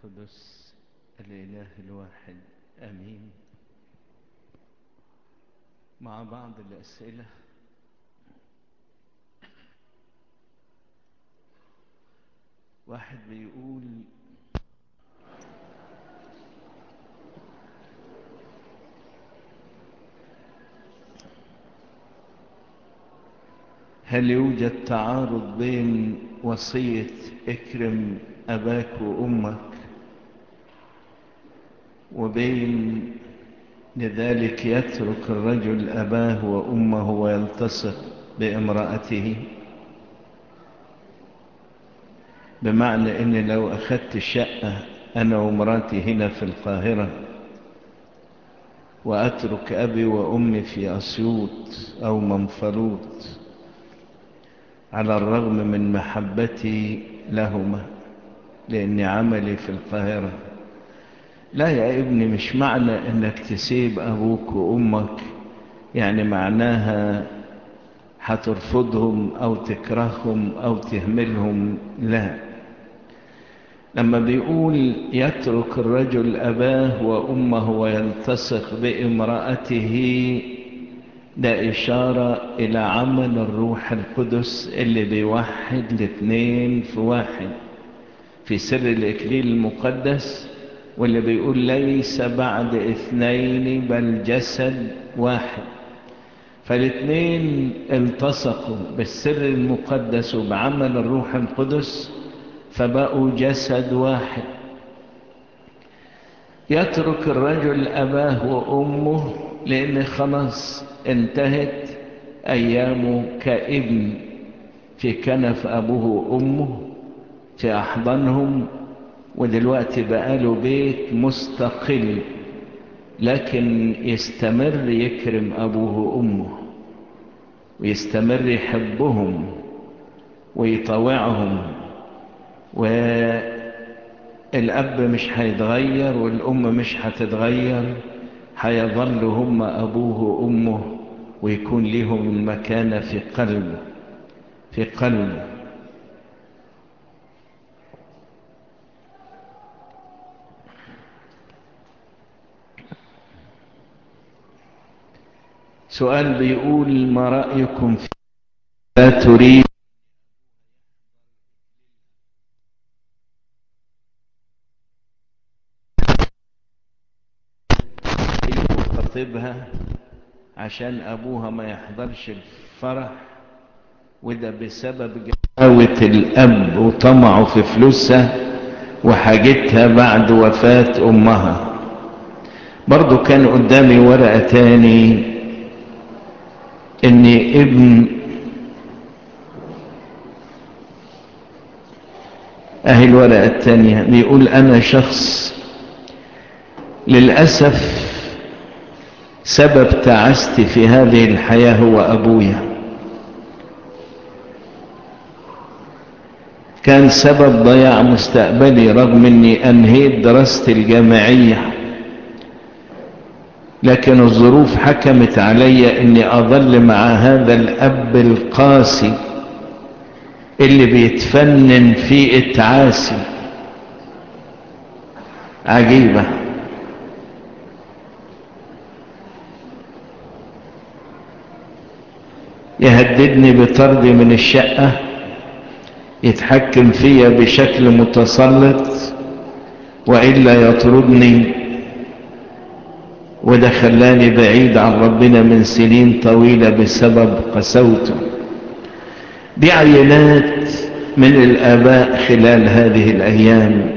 القدس الإله الواحد أمين مع بعض الأسئلة واحد بيقول هل يوجد تعارض بين وصية اكرم أباك وأمك وبين لذلك يترك الرجل أباه وأمه ويلتصق بامرأته بمعنى أني لو أخذت الشقة أنا ومراتي هنا في القاهرة وأترك أبي وأمي في أسيوط أو منفلوط على الرغم من محبتي لهما لأن عملي في القاهرة لا يا ابني مش معنى انك تسيب ابوك وامك يعني معناها هترفضهم او تكرههم او تهملهم لا لما بيقول يترك الرجل اباه وامه ويلتصق بامرأته ده اشارة الى عمل الروح القدس اللي بيوحد الاثنين في واحد في سر الاكليل المقدس واللي بيقول ليس بعد اثنين بل جسد واحد فالاثنين التصقوا بالسر المقدس وبعمل الروح القدس فبقوا جسد واحد يترك الرجل أباه وأمه لأن خلاص انتهت أيامه كابن في كنف أبوه وأمه في أحضانهم ودلوقتي بقاله بيت مستقل لكن يستمر يكرم أبوه وأمه ويستمر يحبهم ويطوعهم والأب مش هيتغير والأم مش هتتغير هيظل هم أبوه وأمه ويكون لهم المكانة في قلبه في قلبه سؤال بيقول ما رأيكم في لا تريد خطيبها عشان أبوها ما يحضرش الفرح وده بسبب جهاوة الأب وطمعه في فلوسها وحاجتها بعد وفاة أمها برضو كان قدامي ورقة تاني ان ابن اهي الورقة التانية بيقول انا شخص للأسف سبب تعستي في هذه الحياة هو ابويا كان سبب ضياع مستقبلي رغم اني انهيت دراستي الجامعيه لكن الظروف حكمت علي اني اظل مع هذا الاب القاسي اللي بيتفنن في اتعاسي عجيبة يهددني بطردي من الشقة يتحكم فيا بشكل متسلط وإلا يطردني وده خلاني بعيد عن ربنا من سنين طويلة بسبب قسوته دي عينات من الآباء خلال هذه الأيام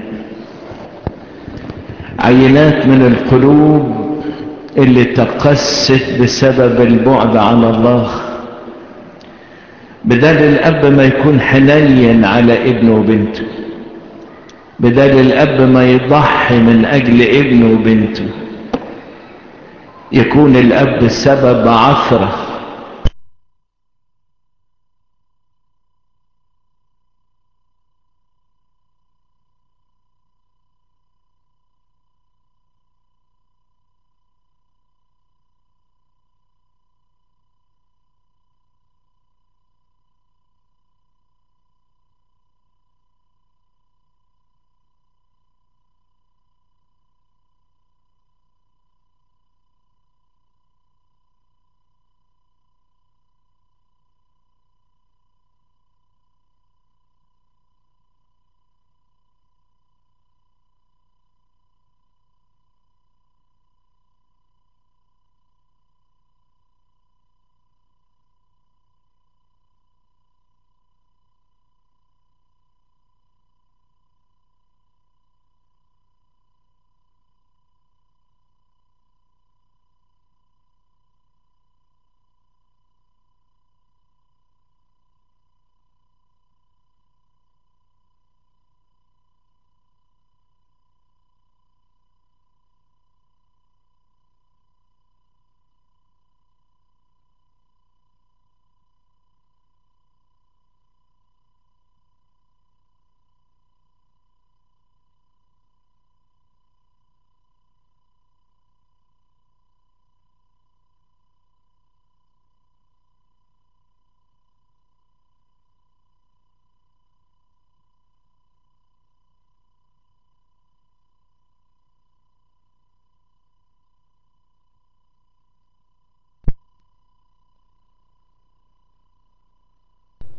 عينات من القلوب اللي تقست بسبب البعد عن الله بدل الأب ما يكون حنين على ابنه وبنته بدل الأب ما يضحي من أجل ابنه وبنته يكون الأب سبب عثرة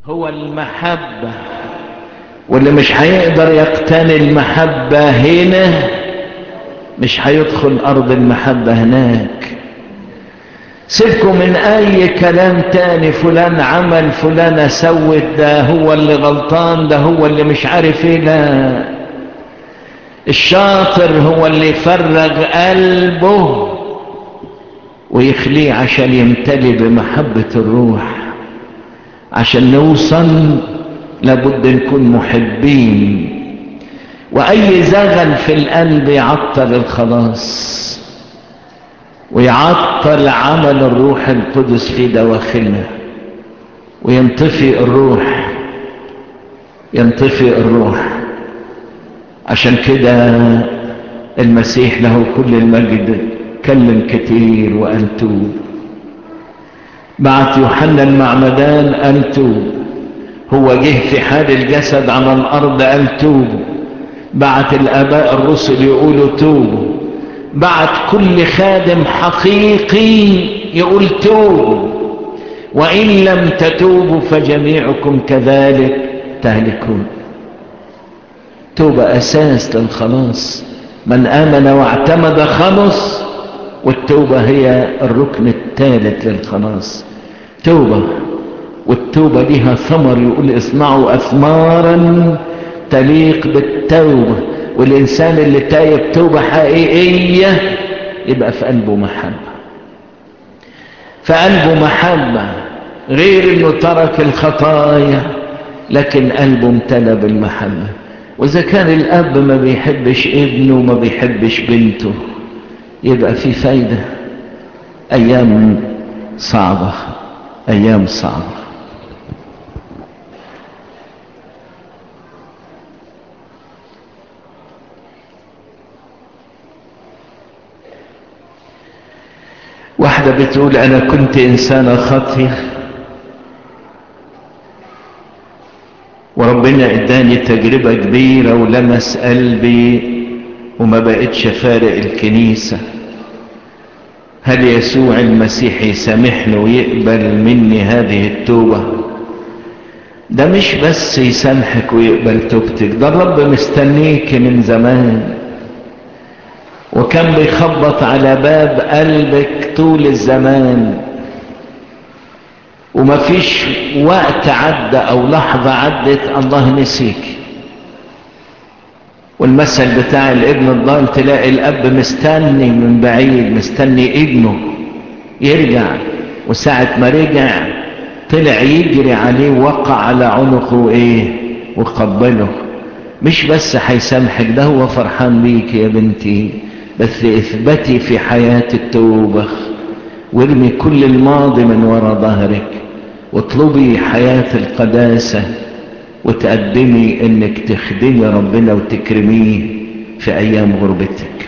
هو المحبة واللي مش هيقدر يقتني المحبة هنا مش هيدخل أرض المحبة هناك سيبكم من أي كلام تاني فلان عمل فلان سوت ده هو اللي غلطان ده هو اللي مش عارف ايه لا الشاطر هو اللي يفرغ قلبه ويخليه عشان يمتلي بمحبة الروح عشان نوصل لابد نكون محبين وأي زغل في القلب يعطل الخلاص ويعطل عمل الروح القدس في دواخلنا وينطفي الروح ينطفي الروح عشان كده المسيح له كل المجد كلم كتير وقال توب بعت يوحنا المعمدان قال توب هو جه في حال الجسد على الارض قال توب بعت الاباء الرسل يقولوا توبوا بعت كل خادم حقيقي يقول توبوا وان لم تتوبوا فجميعكم كذلك تهلكون توبة اساس للخلاص من امن واعتمد خلص والتوبة هي الركن الثالث للخلاص توبة والتوبة لها ثمر يقول اصنعوا اثمارا تليق بالتوبة والإنسان اللي تايب توبة حقيقية يبقى في قلبه محبة في قلبه محبة غير انه ترك الخطايا لكن قلبه امتلى بالمحبة واذا كان الاب ما بيحبش ابنه وما بيحبش بنته يبقى في فايدة ايام صعبة ايام صعبة واحدة بتقول أنا كنت إنسانة خاطية وربنا اداني تجربة كبيرة ولمس قلبي وما بقتش فارق الكنيسة هل يسوع المسيح يسامحني ويقبل مني هذه التوبة ده مش بس يسامحك ويقبل توبتك ده الرب مستنيك من زمان وكان بيخبط على باب قلبك طول الزمان ومفيش وقت عدى او لحظة عدت الله نسيك والمثل بتاع الابن الضال تلاقي الاب مستني من بعيد مستني ابنه يرجع وساعة ما رجع طلع يجري عليه وقع على عنقه ايه وقبله مش بس هيسامحك ده هو فرحان بيك يا بنتي بس اثبتي في حياة التوبة وارمي كل الماضي من وراء ظهرك واطلبي حياة القداسة وتقدمي انك تخدمي ربنا وتكرميه في ايام غربتك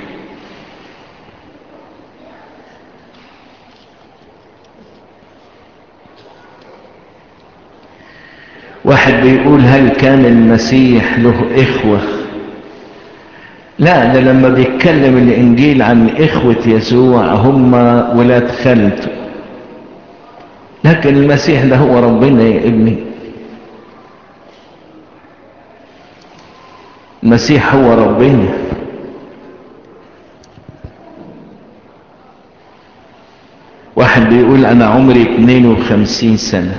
واحد بيقول هل كان المسيح له اخوه لا ده لما بيتكلم الانجيل عن اخوة يسوع هم ولاد خالته لكن المسيح ده هو ربنا يا ابني المسيح هو ربنا واحد بيقول انا عمري 52 سنة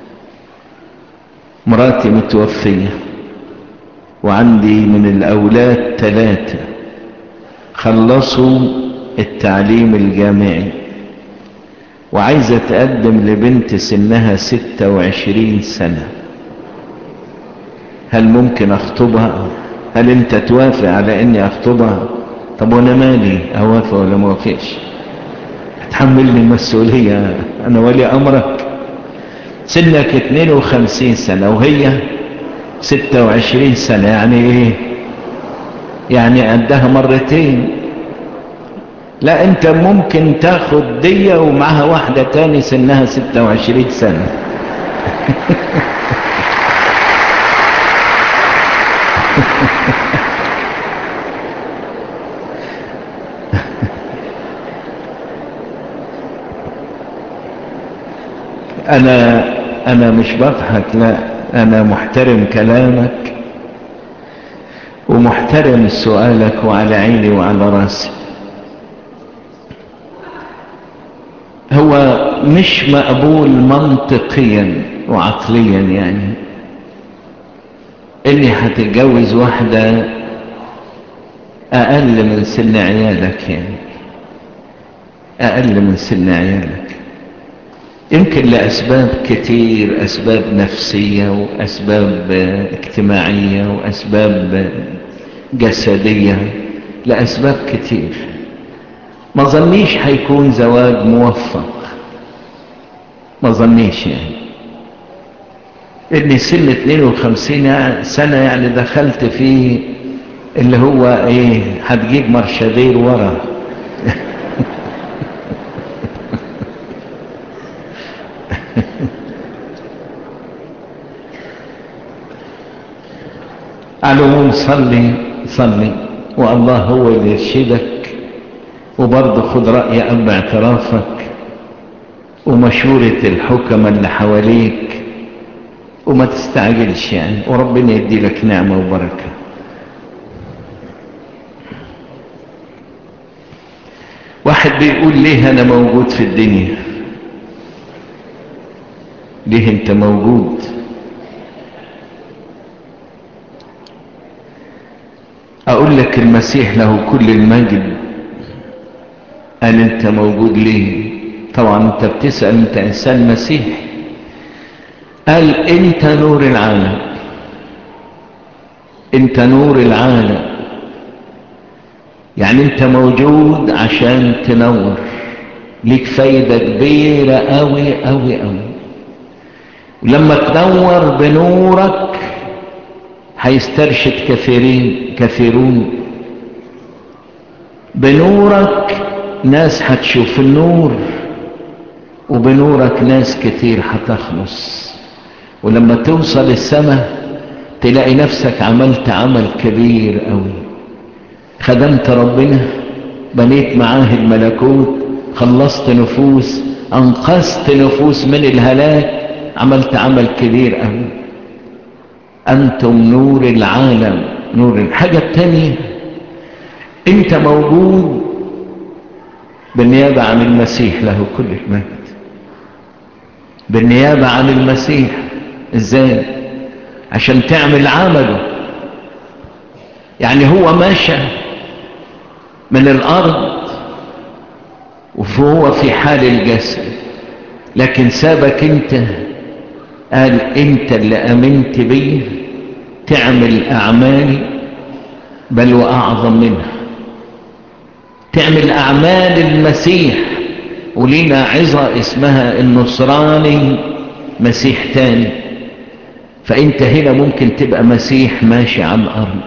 مراتي متوفيه وعندي من الأولاد ثلاثة خلصوا التعليم الجامعي وعايزة تقدم لبنت سنها ستة وعشرين سنة هل ممكن أخطبها هل أنت توافق على أني أخطبها طب وأنا مالي أوافق ولا ما وافقش تحملني المسؤولية أنا ولي أمرك سنك 52 سنة وهي ستة وعشرين سنة يعني ايه يعني قدها مرتين لا انت ممكن تاخد دية ومعها واحدة تاني سنها ستة وعشرين سنة انا انا مش بضحك لا انا محترم كلامك ومحترم سؤالك وعلى عيني وعلى راسي هو مش مقبول منطقيا وعقليا يعني اني هتتجوز واحدة اقل من سن عيالك يعني اقل من سن عيالك يمكن لاسباب كتير اسباب نفسية واسباب اجتماعية واسباب جسدية لاسباب كتير ما ظنيش هيكون زواج موفق ما ظنيش يعني ابني سن 52 سنة يعني دخلت في اللي هو ايه هتجيب مرشدين ورا على العموم صلي صلي والله هو اللي يرشدك وبرضه خد رأي أب اعترافك ومشورة الحكمة اللي حواليك وما تستعجلش يعني وربنا يدي لك نعمة وبركة واحد بيقول ليه أنا موجود في الدنيا ليه أنت موجود أقول لك المسيح له كل المجد قال أنت موجود ليه طبعا أنت بتسأل أنت إنسان مسيحي قال انت نور العالم انت نور العالم يعني انت موجود عشان تنور ليك فايدة كبيرة قوي قوي قوي ولما تنور بنورك هيسترشد كثيرين كثيرون بنورك ناس هتشوف النور وبنورك ناس كتير هتخلص ولما توصل السماء تلاقي نفسك عملت عمل كبير قوي خدمت ربنا بنيت معاه الملكوت خلصت نفوس انقذت نفوس من الهلاك عملت عمل كبير قوي انتم نور العالم نور الحاجة التانية انت موجود بالنيابة عن المسيح له كل المجد بالنيابة عن المسيح ازاي عشان تعمل عمله يعني هو ماشى من الارض وهو في حال الجسد لكن سابك انت قال انت اللي امنت بي تعمل اعمال بل واعظم منها تعمل اعمال المسيح ولينا عظة اسمها النصراني مسيح تاني فانت هنا ممكن تبقى مسيح ماشي على الارض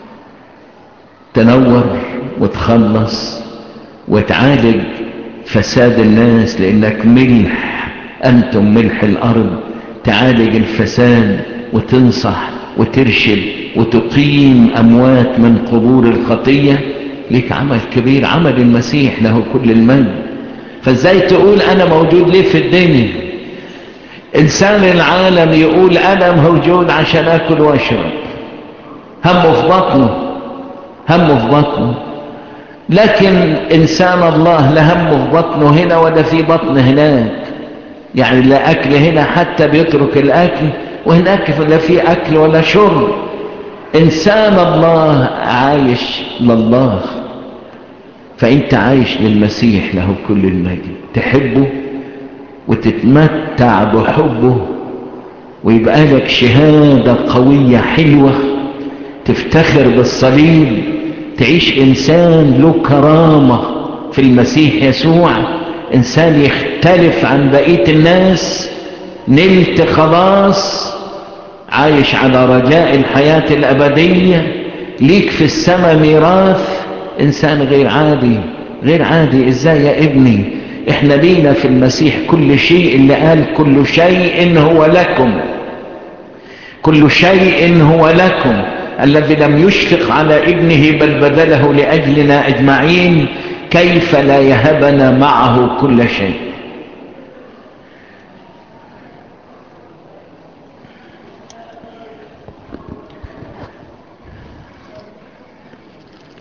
تنور وتخلص وتعالج فساد الناس لانك ملح انتم ملح الارض تعالج الفساد وتنصح وترشد وتقيم اموات من قبور الخطية ليك عمل كبير عمل المسيح له كل المجد فازاي تقول انا موجود ليه في الدنيا انسان العالم يقول انا موجود عشان اكل واشرب همه في بطنه همه في بطنه لكن انسان الله لا همه في بطنه هنا ولا في بطن هناك يعني لا اكل هنا حتى بيترك الاكل وهناك لا في اكل ولا شرب انسان الله عايش لله فانت عايش للمسيح له كل المجد تحبه وتتمتع بحبه ويبقى لك شهادة قوية حلوة تفتخر بالصليب تعيش انسان له كرامة في المسيح يسوع انسان يختلف عن بقية الناس نلت خلاص عايش على رجاء الحياة الابدية ليك في السماء ميراث انسان غير عادي غير عادي ازاي يا ابني احنا لينا في المسيح كل شيء اللي قال كل شيء هو لكم كل شيء هو لكم الذي لم يشفق على ابنه بل بذله لأجلنا أجمعين كيف لا يهبنا معه كل شيء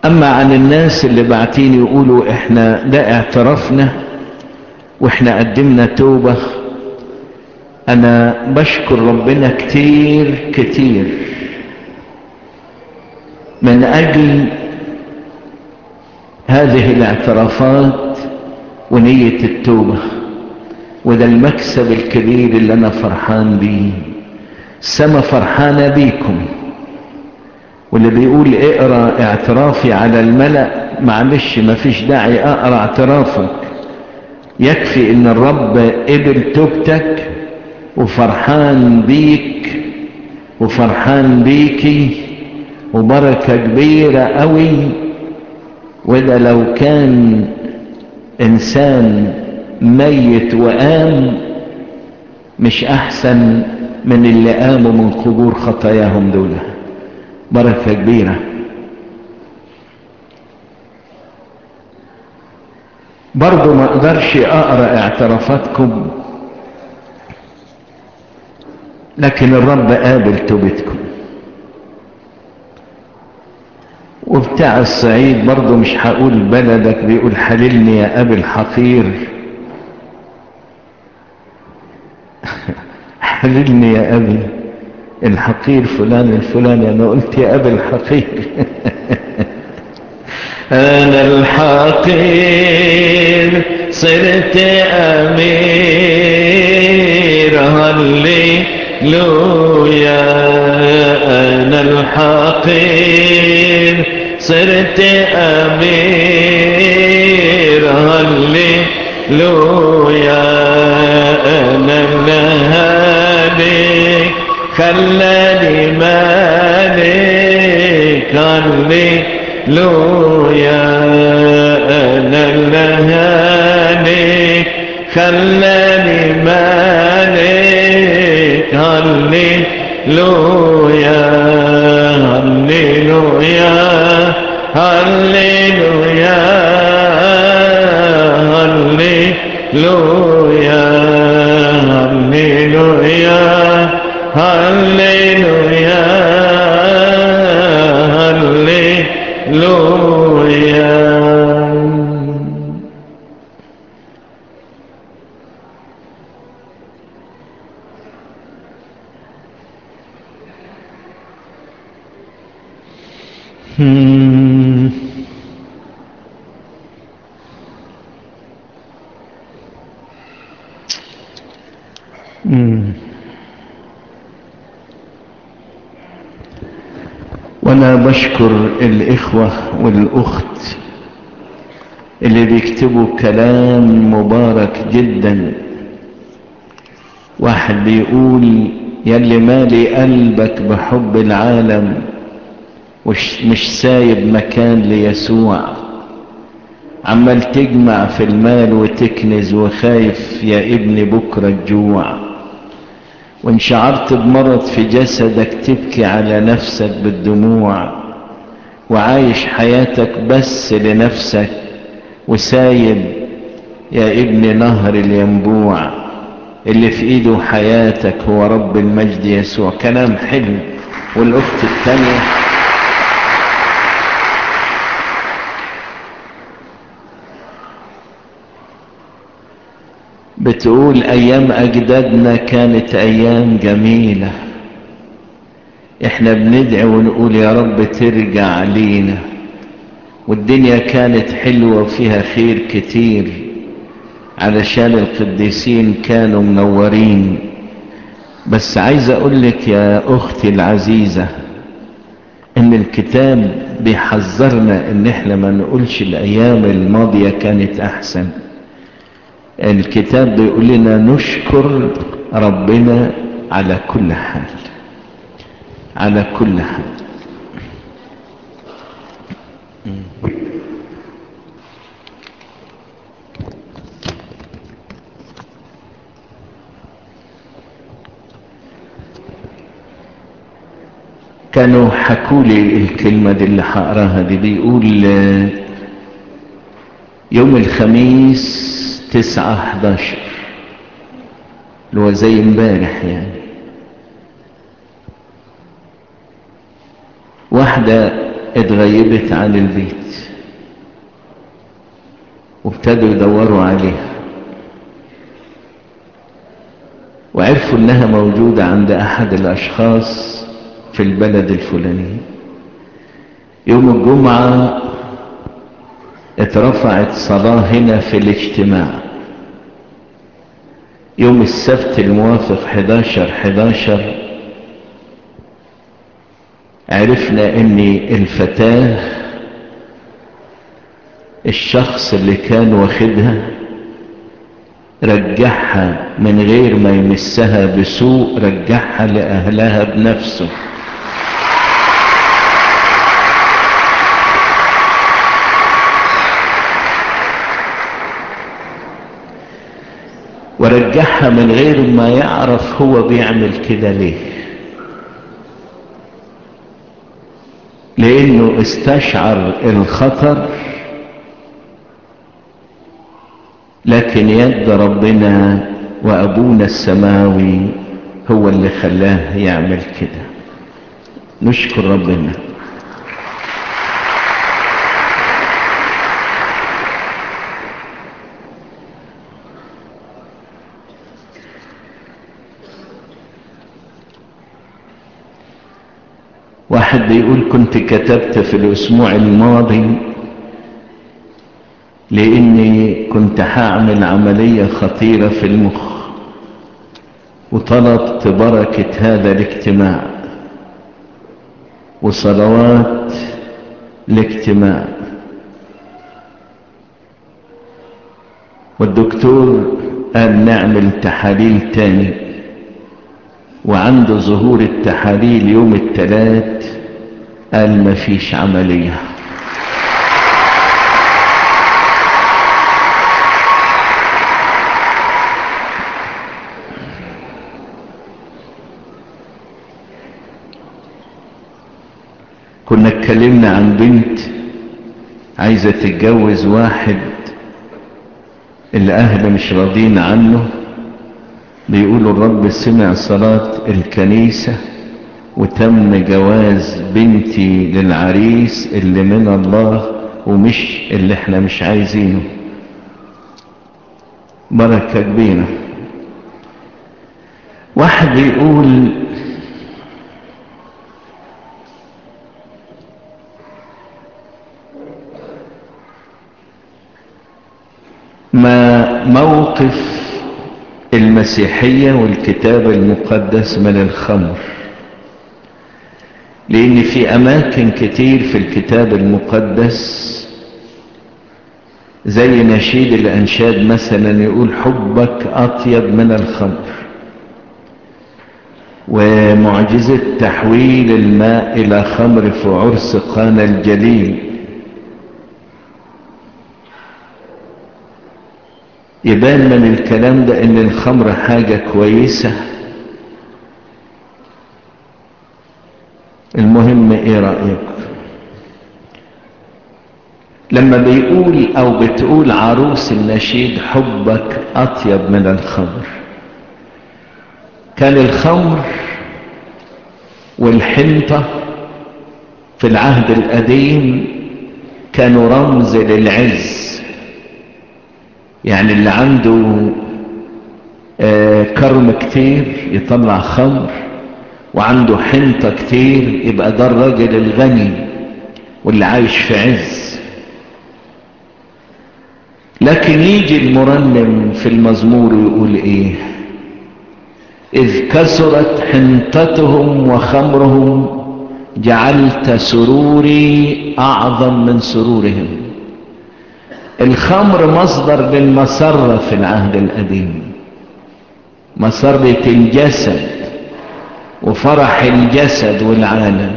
اما عن الناس اللي بعتين يقولوا احنا ده اعترافنا واحنا قدمنا توبة انا بشكر ربنا كتير كتير من اجل هذه الاعترافات ونية التوبة وده المكسب الكبير اللي انا فرحان بيه السما فرحانة بيكم واللي بيقول اقرا اعترافي على الملأ معلش مفيش داعي اقرا اعترافك يكفي ان الرب قبل توبتك وفرحان بيك وفرحان بيكي وبركة كبيرة قوي وده لو كان انسان ميت وقام مش احسن من اللي قاموا من قبور خطاياهم دول بركة كبيرة برضو ما اقدرش اقرا اعترافاتكم لكن الرب قابل توبتكم وبتاع الصعيد برضو مش هقول بلدك بيقول حللني يا ابي الحقير حللني يا ابي الحقير فلان الفلاني انا قلت يا ابي الحقير انا الحقير صرت امير هلي لويا انا الحقير صرت امير هلي لويا انا الهالك خلاني مالك هلي لويا انا الهالك خلاني مالك هلي لويا هلي لويا هلي لويا هلي لويا هلي لويا هلي لويا هلي لويا Hmm. Hmm. وانا بشكر الاخوة والاخت اللي بيكتبوا كلام مبارك جدا واحد بيقول يلي مالي قلبك بحب العالم وش مش سايب مكان ليسوع عمال تجمع في المال وتكنز وخايف يا ابني بكرة الجوع وان شعرت بمرض في جسدك تبكي على نفسك بالدموع وعايش حياتك بس لنفسك وسايب يا ابني نهر الينبوع اللي في ايده حياتك هو رب المجد يسوع كلام حلو والاخت الثانيه بتقول ايام اجدادنا كانت ايام جميلة احنا بندعي ونقول يا رب ترجع لينا والدنيا كانت حلوة وفيها خير كتير علشان القديسين كانوا منورين بس عايز اقول لك يا اختي العزيزة ان الكتاب بيحذرنا ان احنا ما نقولش الايام الماضية كانت احسن الكتاب بيقول لنا نشكر ربنا على كل حال على كل حال كانوا حكوا لي الكلمة دي اللي هقراها دي بيقول يوم الخميس تسعة احداشر اللي هو زي امبارح يعني واحدة اتغيبت عن البيت وابتدوا يدوروا عليها وعرفوا انها موجودة عند احد الاشخاص في البلد الفلاني يوم الجمعة اترفعت صلاة هنا في الاجتماع يوم السبت الموافق 11 11 عرفنا ان الفتاة الشخص اللي كان واخدها رجعها من غير ما يمسها بسوء رجعها لأهلها بنفسه ورجعها من غير ما يعرف هو بيعمل كده ليه لانه استشعر الخطر لكن يد ربنا وابونا السماوي هو اللي خلاه يعمل كده نشكر ربنا واحد بيقول كنت كتبت في الاسبوع الماضي لاني كنت هعمل عملية خطيرة في المخ وطلبت بركة هذا الاجتماع وصلوات الاجتماع والدكتور قال نعمل تحاليل تاني وعنده ظهور التحاليل يوم الثلاث قال مفيش عملية كنا اتكلمنا عن بنت عايزة تتجوز واحد الأهل مش راضين عنه بيقولوا الرب سمع صلاة الكنيسة وتم جواز بنتي للعريس اللي من الله ومش اللي احنا مش عايزينه بركة كبيرة واحد بيقول ما موقف المسيحية والكتاب المقدس من الخمر لان في اماكن كتير في الكتاب المقدس زي نشيد الانشاد مثلا يقول حبك اطيب من الخمر ومعجزة تحويل الماء الى خمر في عرس قانا الجليل يبان من الكلام ده ان الخمر حاجة كويسة المهم ايه رأيك لما بيقول او بتقول عروس النشيد حبك اطيب من الخمر كان الخمر والحنطة في العهد القديم كانوا رمز للعز يعني اللي عنده آه كرم كتير يطلع خمر وعنده حنطة كتير يبقى ده الراجل الغني واللي عايش في عز لكن يجي المرنم في المزمور يقول ايه اذ كثرت حنطتهم وخمرهم جعلت سروري اعظم من سرورهم الخمر مصدر للمسرة في العهد القديم مسرة الجسد وفرح الجسد والعالم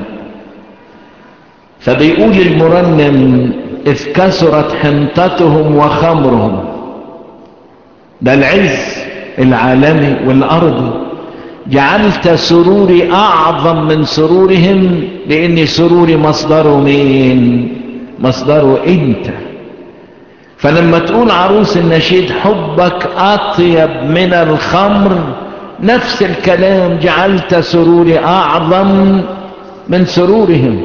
فبيقول المرنم إذ كثرت حنطتهم وخمرهم ده العز العالمي والأرضي جعلت سروري أعظم من سرورهم لأن سروري مصدره مين مصدره أنت فلما تقول عروس النشيد حبك أطيب من الخمر نفس الكلام جعلت سروري أعظم من سرورهم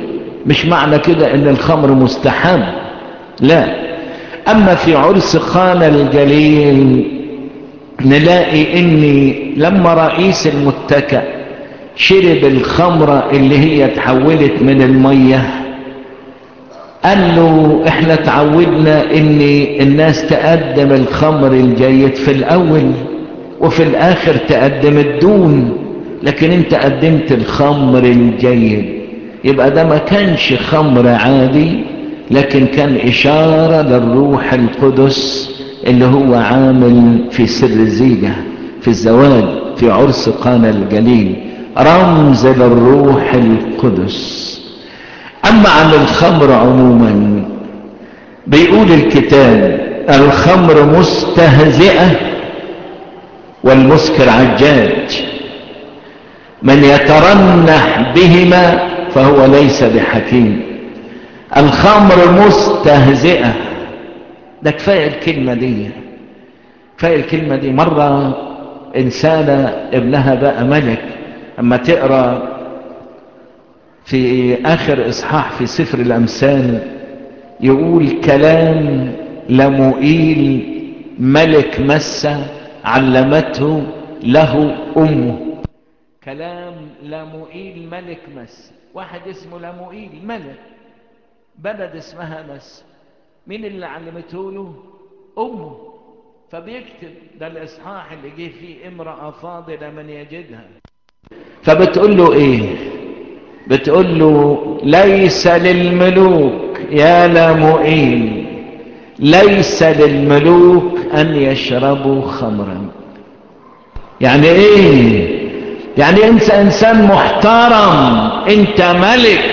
مش معنى كده ان الخمر مستحب لا اما في عرس قانا الجليل نلاقي ان لما رئيس المتكأ شرب الخمرة اللي هي تحولت من المية قال له احنا تعودنا ان الناس تقدم الخمر الجيد في الاول وفي الاخر تقدم الدون لكن انت قدمت الخمر الجيد يبقى ده ما كانش خمر عادي لكن كان اشارة للروح القدس اللي هو عامل في سر الزيجة في الزواج في عرس قانا الجليل رمز للروح القدس اما عن الخمر عموما بيقول الكتاب الخمر مستهزئة والمسكر عجاج من يترنح بهما فهو ليس بحكيم الخمر مستهزئة ده كفاية الكلمة دي كفاية الكلمة دي مرة إنسانة ابنها بقى ملك أما تقرأ في آخر إصحاح في سفر الأمثال يقول كلام لمؤيل ملك مسة علمته له أمه كلام لمؤيل ملك مسة واحد اسمه لمؤيل ملك بلد اسمها مسة مين اللي علمته له أمه فبيكتب ده الإصحاح اللي جه فيه امرأة فاضلة من يجدها فبتقول له إيه بتقول له ليس للملوك يا لامؤيل ليس للملوك أن يشربوا خمرا يعني إيه يعني أنت إنسان محترم أنت ملك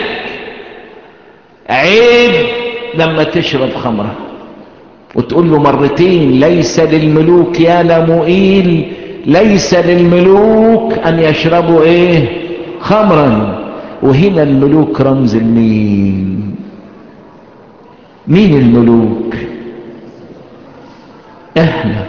عيب لما تشرب خمرة وتقول له مرتين ليس للملوك يا لمؤيل ليس للملوك أن يشربوا إيه خمرا وهنا الملوك رمز المين مين الملوك احنا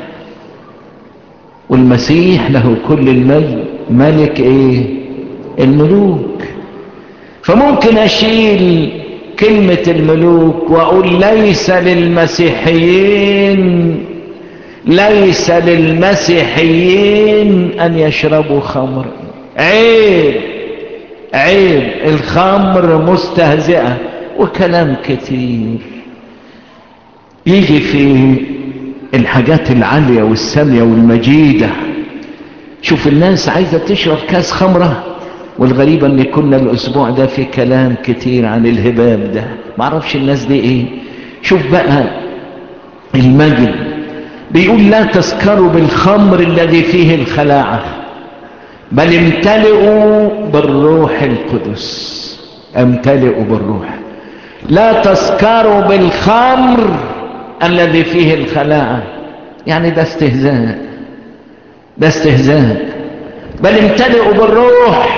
والمسيح له كل المجد ملك ايه الملوك فممكن اشيل كلمة الملوك واقول ليس للمسيحيين ليس للمسيحيين ان يشربوا خمر عيب عيب الخمر مستهزئة وكلام كتير يجي في الحاجات العالية والسامية والمجيدة شوف الناس عايزة تشرب كاس خمرة والغريبة ان كنا الاسبوع ده في كلام كتير عن الهباب ده معرفش الناس دي ايه شوف بقى المجد بيقول لا تسكروا بالخمر الذي فيه الخلاعة بل امتلئوا بالروح القدس امتلئوا بالروح لا تسكروا بالخمر الذي فيه الخلاعة يعني ده استهزاء ده استهزاء بل امتلئوا بالروح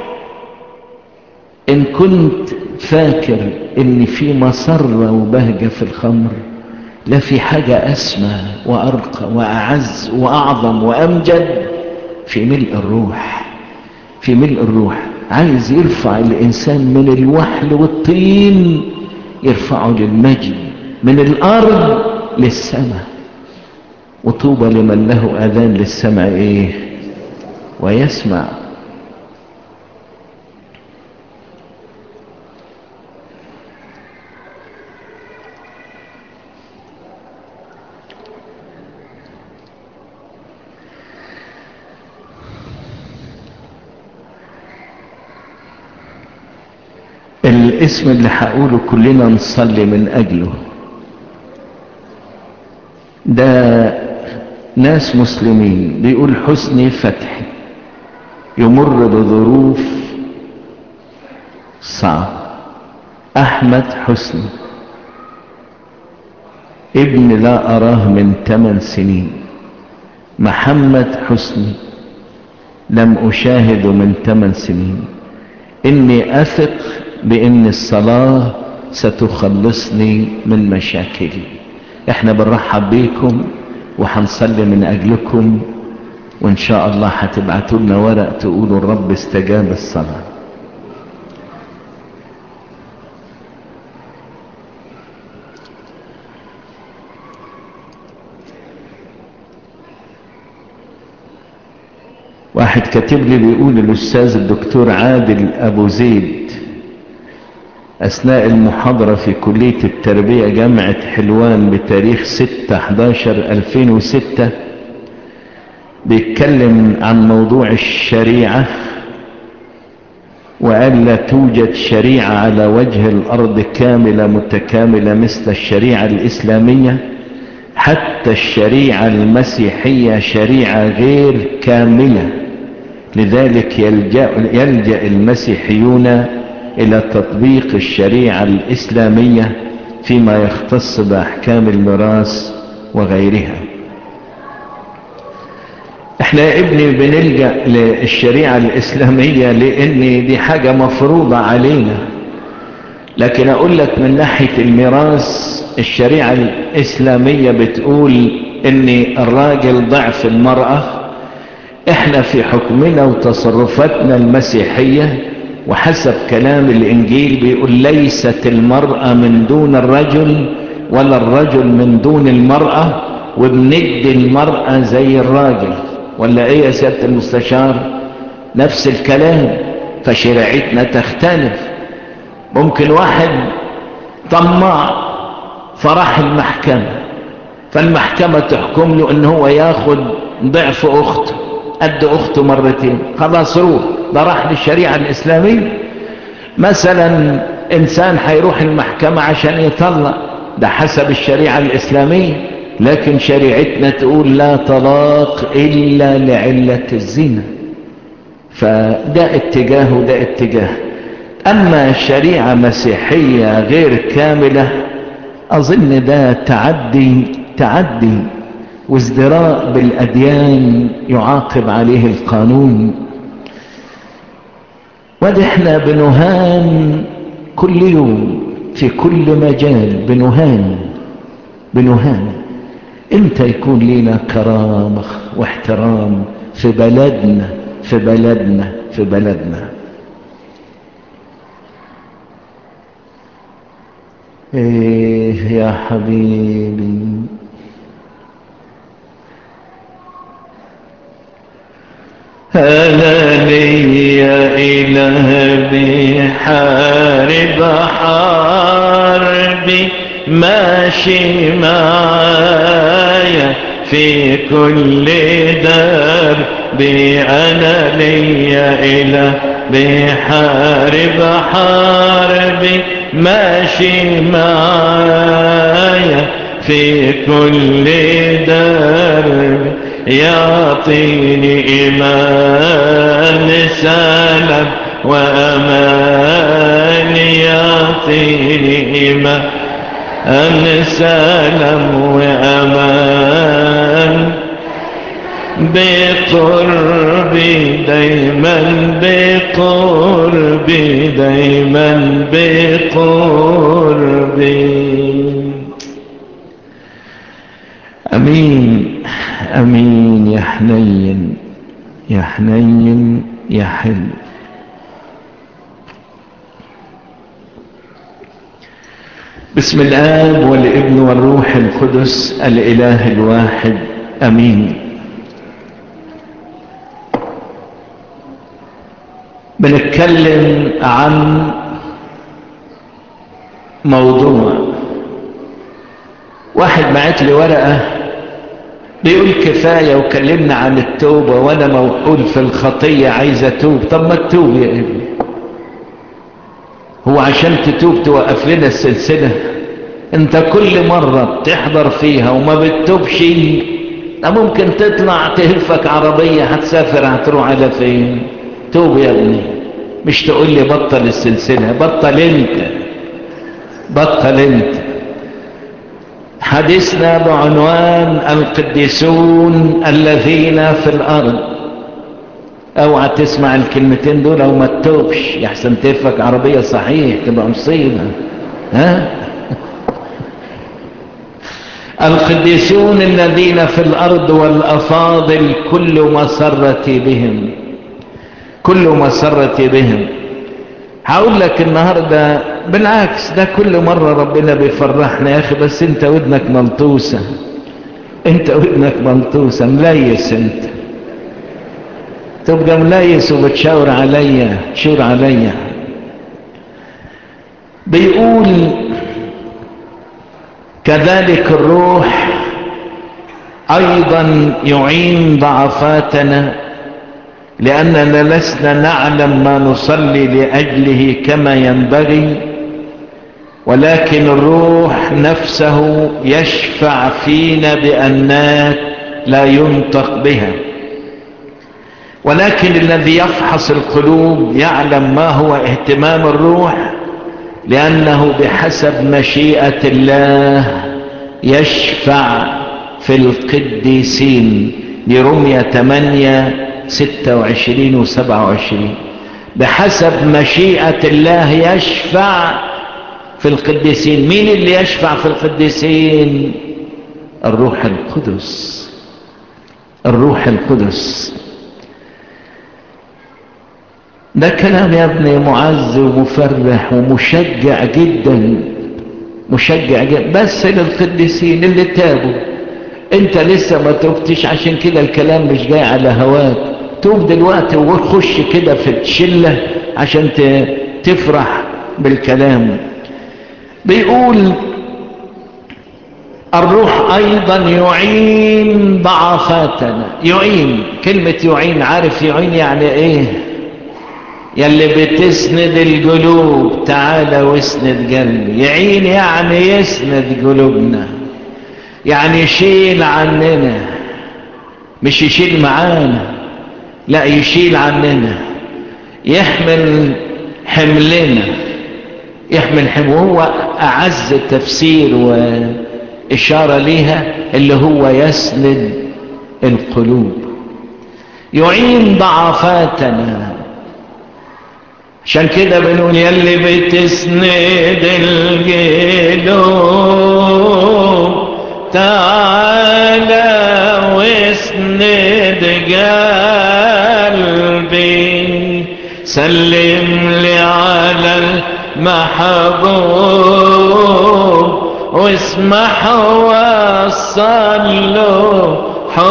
ان كنت فاكر ان في مسرة وبهجة في الخمر لا في حاجة اسمى وارقى واعز واعظم وامجد في ملء الروح في ملء الروح عايز يرفع الانسان من الوحل والطين يرفعه للمجد من الارض للسماء وطوبى لمن له اذان للسمع ايه ويسمع الاسم اللي هقوله كلنا نصلي من اجله ده ناس مسلمين بيقول حسني فتحي يمر بظروف صعبة احمد حسني ابن لا اراه من ثمان سنين محمد حسني لم اشاهده من ثمان سنين اني اثق بان الصلاة ستخلصني من مشاكلي احنا بنرحب بيكم وهنصلي من اجلكم وان شاء الله هتبعتوا لنا ورق تقولوا الرب استجاب الصلاة واحد كاتب لي بيقول الأستاذ الدكتور عادل أبو زيد أثناء المحاضرة في كلية التربية جامعة حلوان بتاريخ 6-11-2006 بيتكلم عن موضوع الشريعة وقال لا توجد شريعة على وجه الأرض كاملة متكاملة مثل الشريعة الإسلامية حتى الشريعة المسيحية شريعة غير كاملة لذلك يلجأ, يلجأ المسيحيون إلى تطبيق الشريعة الإسلامية فيما يختص بأحكام الميراث وغيرها احنا يا ابني بنلجأ للشريعة الإسلامية لأن دي حاجة مفروضة علينا لكن أقول لك من ناحية الميراث الشريعة الإسلامية بتقول ان الراجل ضعف المرأة احنا في حكمنا وتصرفاتنا المسيحية وحسب كلام الانجيل بيقول ليست المرأة من دون الرجل ولا الرجل من دون المرأة وبندي المرأة زي الراجل ولا ايه يا سيادة المستشار نفس الكلام فشريعتنا تختلف ممكن واحد طماع فراح المحكمة فالمحكمة تحكم له ان هو ياخد ضعف اخته قد اخته مرتين خلاص روح ده راح للشريعة الاسلامية مثلا انسان هيروح المحكمة عشان يطلق ده حسب الشريعة الاسلامية لكن شريعتنا تقول لا طلاق الا لعلة الزنا فده اتجاه وده اتجاه اما شريعة مسيحية غير كاملة اظن ده تعدي تعدي وازدراء بالاديان يعاقب عليه القانون وده احنا بنهان كل يوم في كل مجال بنهان بنهان امتى يكون لنا كرامة واحترام في بلدنا في بلدنا في بلدنا ايه يا حبيبي أنا لي إله بحارب حاربي ماشي معايا في كل دربي أنا لي إله بحارب حاربي ماشي معايا في كل درب يعطيني إيمان سلام وأمان يعطيني إيمان أن سلام وأمان بقربي دايما بقربي دايما بقربي امين امين يا حنين يا حنين يا حلو بسم الاب والابن والروح القدس الاله الواحد امين بنتكلم عن موضوع واحد بعت لي ورقة بيقول كفاية وكلمنا عن التوبة وانا موحول في الخطية عايز اتوب طب ما تتوب يا ابني هو عشان تتوب توقف لنا السلسلة انت كل مرة بتحضر فيها وما بتتوبش ده ممكن تطلع تهفك عربية هتسافر هتروح على فين توب يا ابني مش تقول لي بطل السلسلة بطل انت بطل انت حديثنا بعنوان القديسون الذين في الارض اوعى تسمع الكلمتين دول او ما تتوبش يحسن تفك عربية صحيح تبقى مصيبة ها القديسون الذين في الارض والافاضل كل مسرتي بهم كل مسرتي بهم هقول لك النهاردة بالعكس ده كل مرة ربنا بيفرحنا يا اخي بس انت ودنك ملطوسة انت ودنك ملطوسة مليس انت تبقى ملايس وبتشاور عليا تشاور عليا بيقول كذلك الروح ايضا يعين ضعفاتنا لاننا لسنا نعلم ما نصلي لاجله كما ينبغي ولكن الروح نفسه يشفع فينا بانات لا ينطق بها ولكن الذي يفحص القلوب يعلم ما هو اهتمام الروح لأنه بحسب مشيئة الله يشفع في القديسين برمية 8 26 و 27 بحسب مشيئة الله يشفع في القديسين مين اللي يشفع في القديسين الروح القدس الروح القدس ده كلام يا ابني معز ومفرح ومشجع جدا مشجع جدا بس للقديسين اللي تابوا انت لسه ما تبتش عشان كده الكلام مش جاي على هواك توب دلوقتي وخش كده في الشلة عشان تفرح بالكلام بيقول الروح ايضا يعين ضعفاتنا يعين كلمة يعين عارف يعين يعني ايه يلي بتسند القلوب تعالى واسند قلبي يعين يعني يسند قلوبنا يعني يشيل عننا مش يشيل معانا لا يشيل عننا يحمل حملنا يحمل حمل وهو أعز تفسير وإشارة ليها اللي هو يسند القلوب يعين ضعفاتنا عشان كده بنقول يلي بتسند القلوب تعالى واسند قلبي سلم لي على المحبوب واسمح وصل له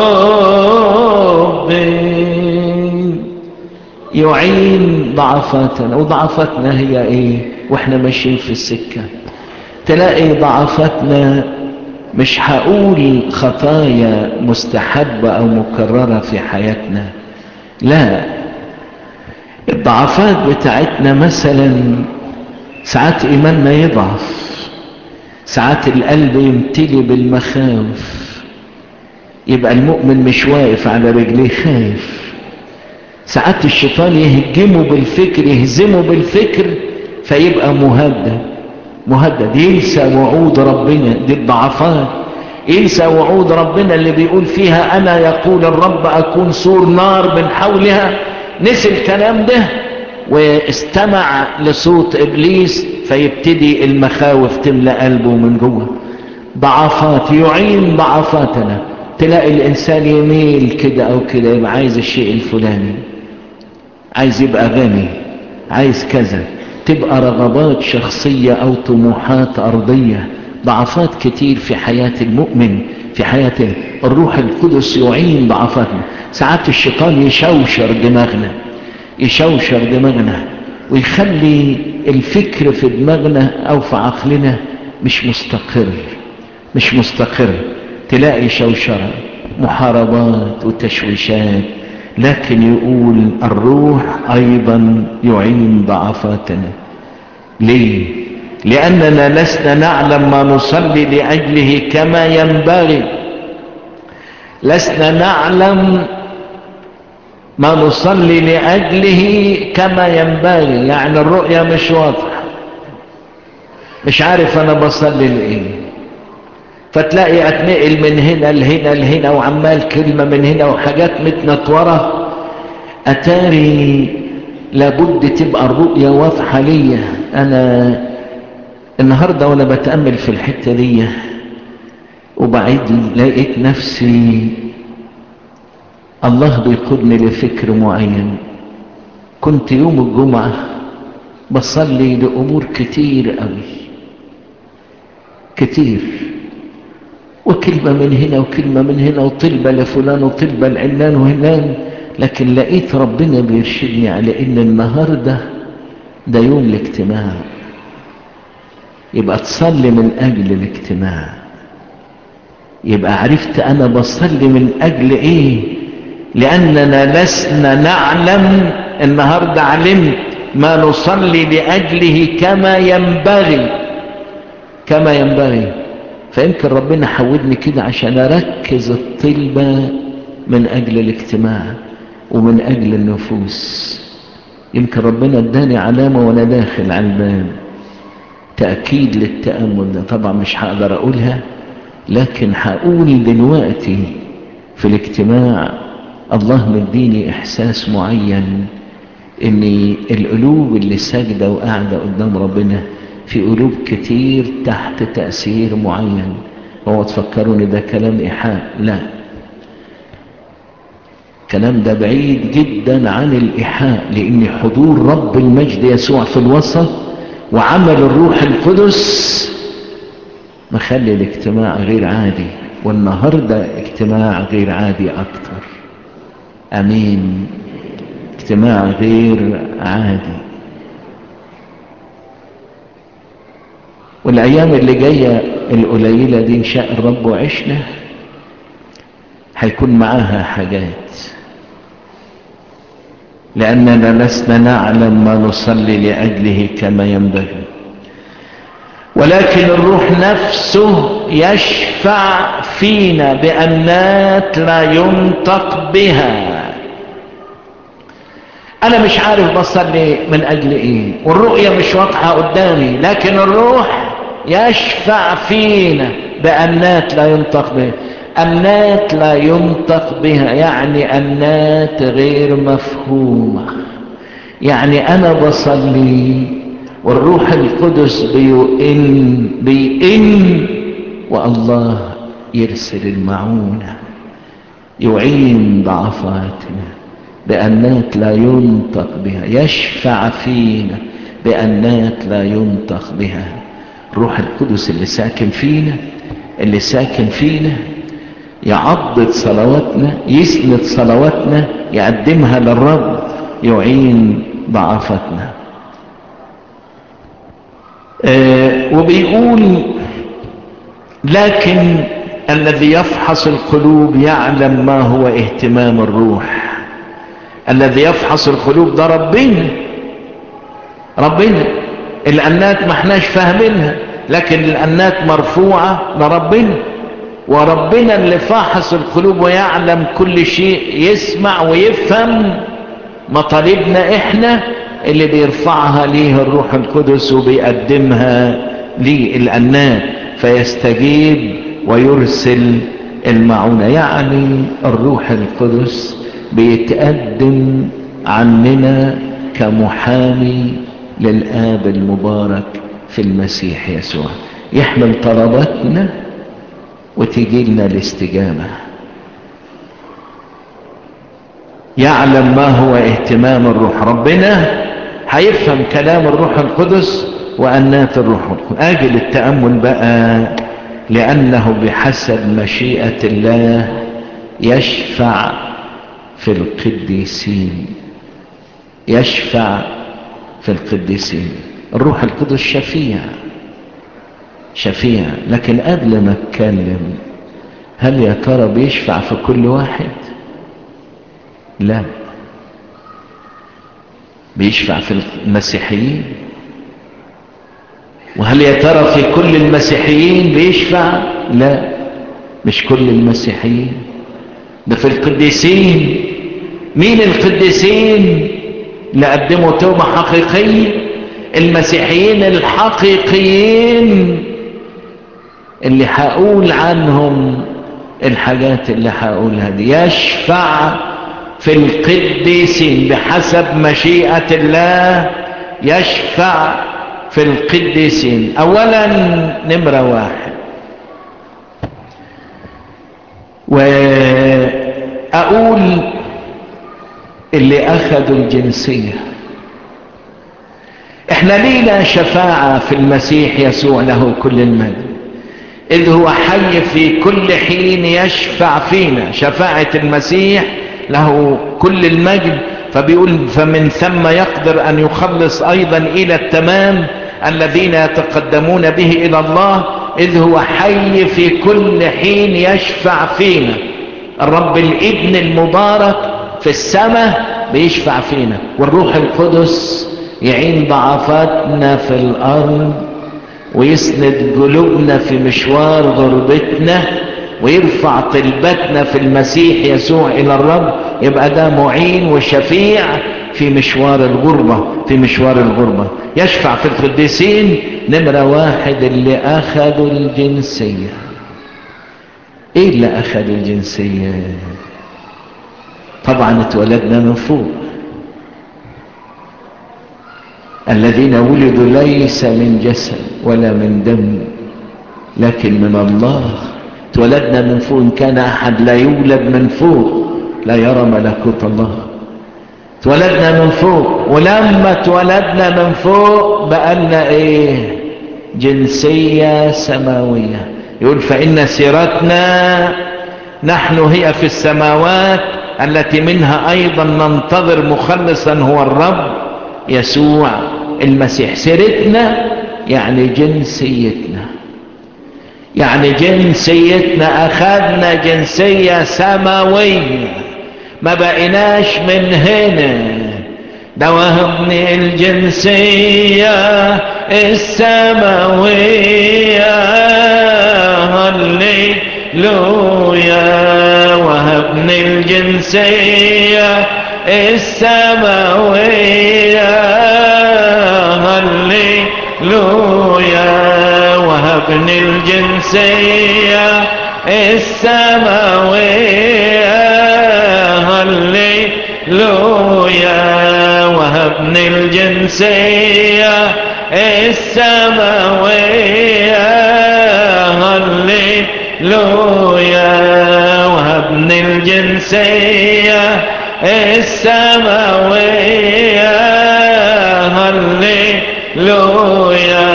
حبي يعين ضعفاتنا وضعفاتنا هي ايه واحنا ماشيين في السكة تلاقي ضعفاتنا مش هقول خطايا مستحبة او مكررة في حياتنا لا الضعفات بتاعتنا مثلا ساعات ايماننا يضعف ساعات القلب يمتلي بالمخاوف يبقى المؤمن مش واقف على رجليه خايف ساعات الشيطان يهجمه بالفكر يهزمه بالفكر فيبقى مهدد مهدد ينسى وعود ربنا دي الضعفات ينسى وعود ربنا اللي بيقول فيها انا يقول الرب اكون سور نار من حولها نسي الكلام ده واستمع لصوت ابليس فيبتدي المخاوف تملى قلبه من جوه ضعفات يعين ضعفاتنا تلاقي الانسان يميل كده او كده يبقى عايز الشيء الفلاني عايز يبقى غني عايز كذا تبقى رغبات شخصية او طموحات ارضية ضعفات كتير في حياة المؤمن في حياة الروح القدس يعين ضعفاتنا ساعات الشيطان يشوشر دماغنا يشوشر دماغنا ويخلي الفكر في دماغنا او في عقلنا مش مستقر مش مستقر تلاقي شوشرة محاربات وتشويشات لكن يقول الروح ايضا يعين ضعفاتنا ليه لاننا لسنا نعلم ما نصلي لاجله كما ينبغي لسنا نعلم ما نصلي لاجله كما ينبغي يعني الرؤية مش واضحة مش عارف انا بصلي لايه فتلاقي اتنقل من هنا لهنا لهنا وعمال كلمة من هنا وحاجات متنطورة اتاري لابد تبقى الرؤية واضحة ليا انا النهاردة وانا بتأمل في الحتة دي وبعيد لقيت نفسي الله بيقودني لفكر معين كنت يوم الجمعة بصلي لأمور كتير قوي كتير وكلمة من هنا وكلمة من هنا وطلبة لفلان وطلبة لعلان وهلان لكن لقيت ربنا بيرشدني على ان النهاردة ده يوم الاجتماع يبقى تصلي من اجل الاجتماع يبقى عرفت انا بصلي من اجل ايه لاننا لسنا نعلم النهاردة علمت ما نصلي لاجله كما ينبغي كما ينبغي فيمكن ربنا حودني كده عشان اركز الطلبة من اجل الاجتماع ومن اجل النفوس يمكن ربنا اداني علامة وانا داخل على الباب تأكيد للتأمل ده طبعا مش هقدر اقولها لكن هقول دلوقتي في الاجتماع الله مديني احساس معين ان القلوب اللي ساجدة وقاعدة قدام ربنا في قلوب كتير تحت تأثير معين هو تفكروني ده كلام إيحاء لا الكلام ده بعيد جدا عن الإيحاء لأن حضور رب المجد يسوع في الوسط وعمل الروح القدس مخلي الاجتماع غير عادي والنهاردة اجتماع غير عادي أكتر أمين اجتماع غير عادي والأيام اللي جاية القليلة دي إن شاء الرب وعشنا هيكون معاها حاجات لأننا لسنا نعلم ما نصلي لأجله كما ينبغي ولكن الروح نفسه يشفع فينا بأنات لا ينطق بها أنا مش عارف بصلي من أجل إيه والرؤية مش واضحة قدامي لكن الروح يشفع فينا بأنات لا ينطق بها أنات لا ينطق بها يعني أنات غير مفهومة يعني أنا بصلي والروح القدس بيئن بيئن والله يرسل المعونة يعين ضعفاتنا بأنات لا ينطق بها يشفع فينا بأنات لا ينطق بها الروح القدس اللي ساكن فينا اللي ساكن فينا يعضد صلواتنا يسند صلواتنا يقدمها للرب يعين ضعفتنا آه وبيقول لكن الذي يفحص القلوب يعلم ما هو اهتمام الروح الذي يفحص القلوب ده ربنا ربنا الأنات ما احناش فاهمينها لكن الأنات مرفوعة لربنا وربنا اللي فاحص القلوب ويعلم كل شيء يسمع ويفهم مطالبنا احنا اللي بيرفعها ليه الروح القدس وبيقدمها للأنات فيستجيب ويرسل المعونة يعني الروح القدس بيتقدم عننا كمحامي للآب المبارك في المسيح يسوع يحمل طلباتنا وتجي لنا الاستجابة يعلم ما هو اهتمام الروح ربنا هيفهم كلام الروح القدس وأنات الروح القدس أجل التأمل بقى لأنه بحسب مشيئة الله يشفع في القديسين يشفع في القديسين الروح القدس شفيع شفيع لكن قبل ما اتكلم هل يا ترى بيشفع في كل واحد لا بيشفع في المسيحيين وهل يا ترى في كل المسيحيين بيشفع لا مش كل المسيحيين ده في القديسين مين القديسين اللي قدموا توبة حقيقية المسيحيين الحقيقيين اللي هقول عنهم الحاجات اللي هقولها دي يشفع في القديسين بحسب مشيئة الله يشفع في القديسين اولا نمرة واحد واقول اللي اخذوا الجنسية احنا لينا شفاعة في المسيح يسوع له كل المجد إذ هو حي في كل حين يشفع فينا شفاعة المسيح له كل المجد فبيقول فمن ثم يقدر أن يخلص أيضا إلى التمام الذين يتقدمون به إلى الله إذ هو حي في كل حين يشفع فينا الرب الابن المبارك في السماء بيشفع فينا والروح القدس يعين ضعفاتنا في الأرض ويسند قلوبنا في مشوار غربتنا ويرفع طلبتنا في المسيح يسوع إلى الرب يبقى ده معين وشفيع في مشوار الغربة في مشوار الغربة يشفع في القديسين نمرة واحد اللي أخذوا الجنسية إيه اللي أخذوا الجنسية طبعا اتولدنا من فوق الذين ولدوا ليس من جسد ولا من دم لكن من الله اتولدنا من فوق إن كان أحد لا يولد من فوق لا يرى ملكوت الله اتولدنا من فوق ولما اتولدنا من فوق بقالنا ايه جنسية سماوية يقول فإن سيرتنا نحن هي في السماوات التي منها أيضا ننتظر مخلصا هو الرب يسوع المسيح سيرتنا يعني جنسيتنا يعني جنسيتنا أخذنا جنسية سماوية ما بقيناش من هنا ده وهبني الجنسية السماوية هللويا وهبني الجنسية السماوية هللويا وهبني الجنسية السماوية هللويا وهبني الجنسية السماوية هللويا وهبني الجنسية السماوية هللويا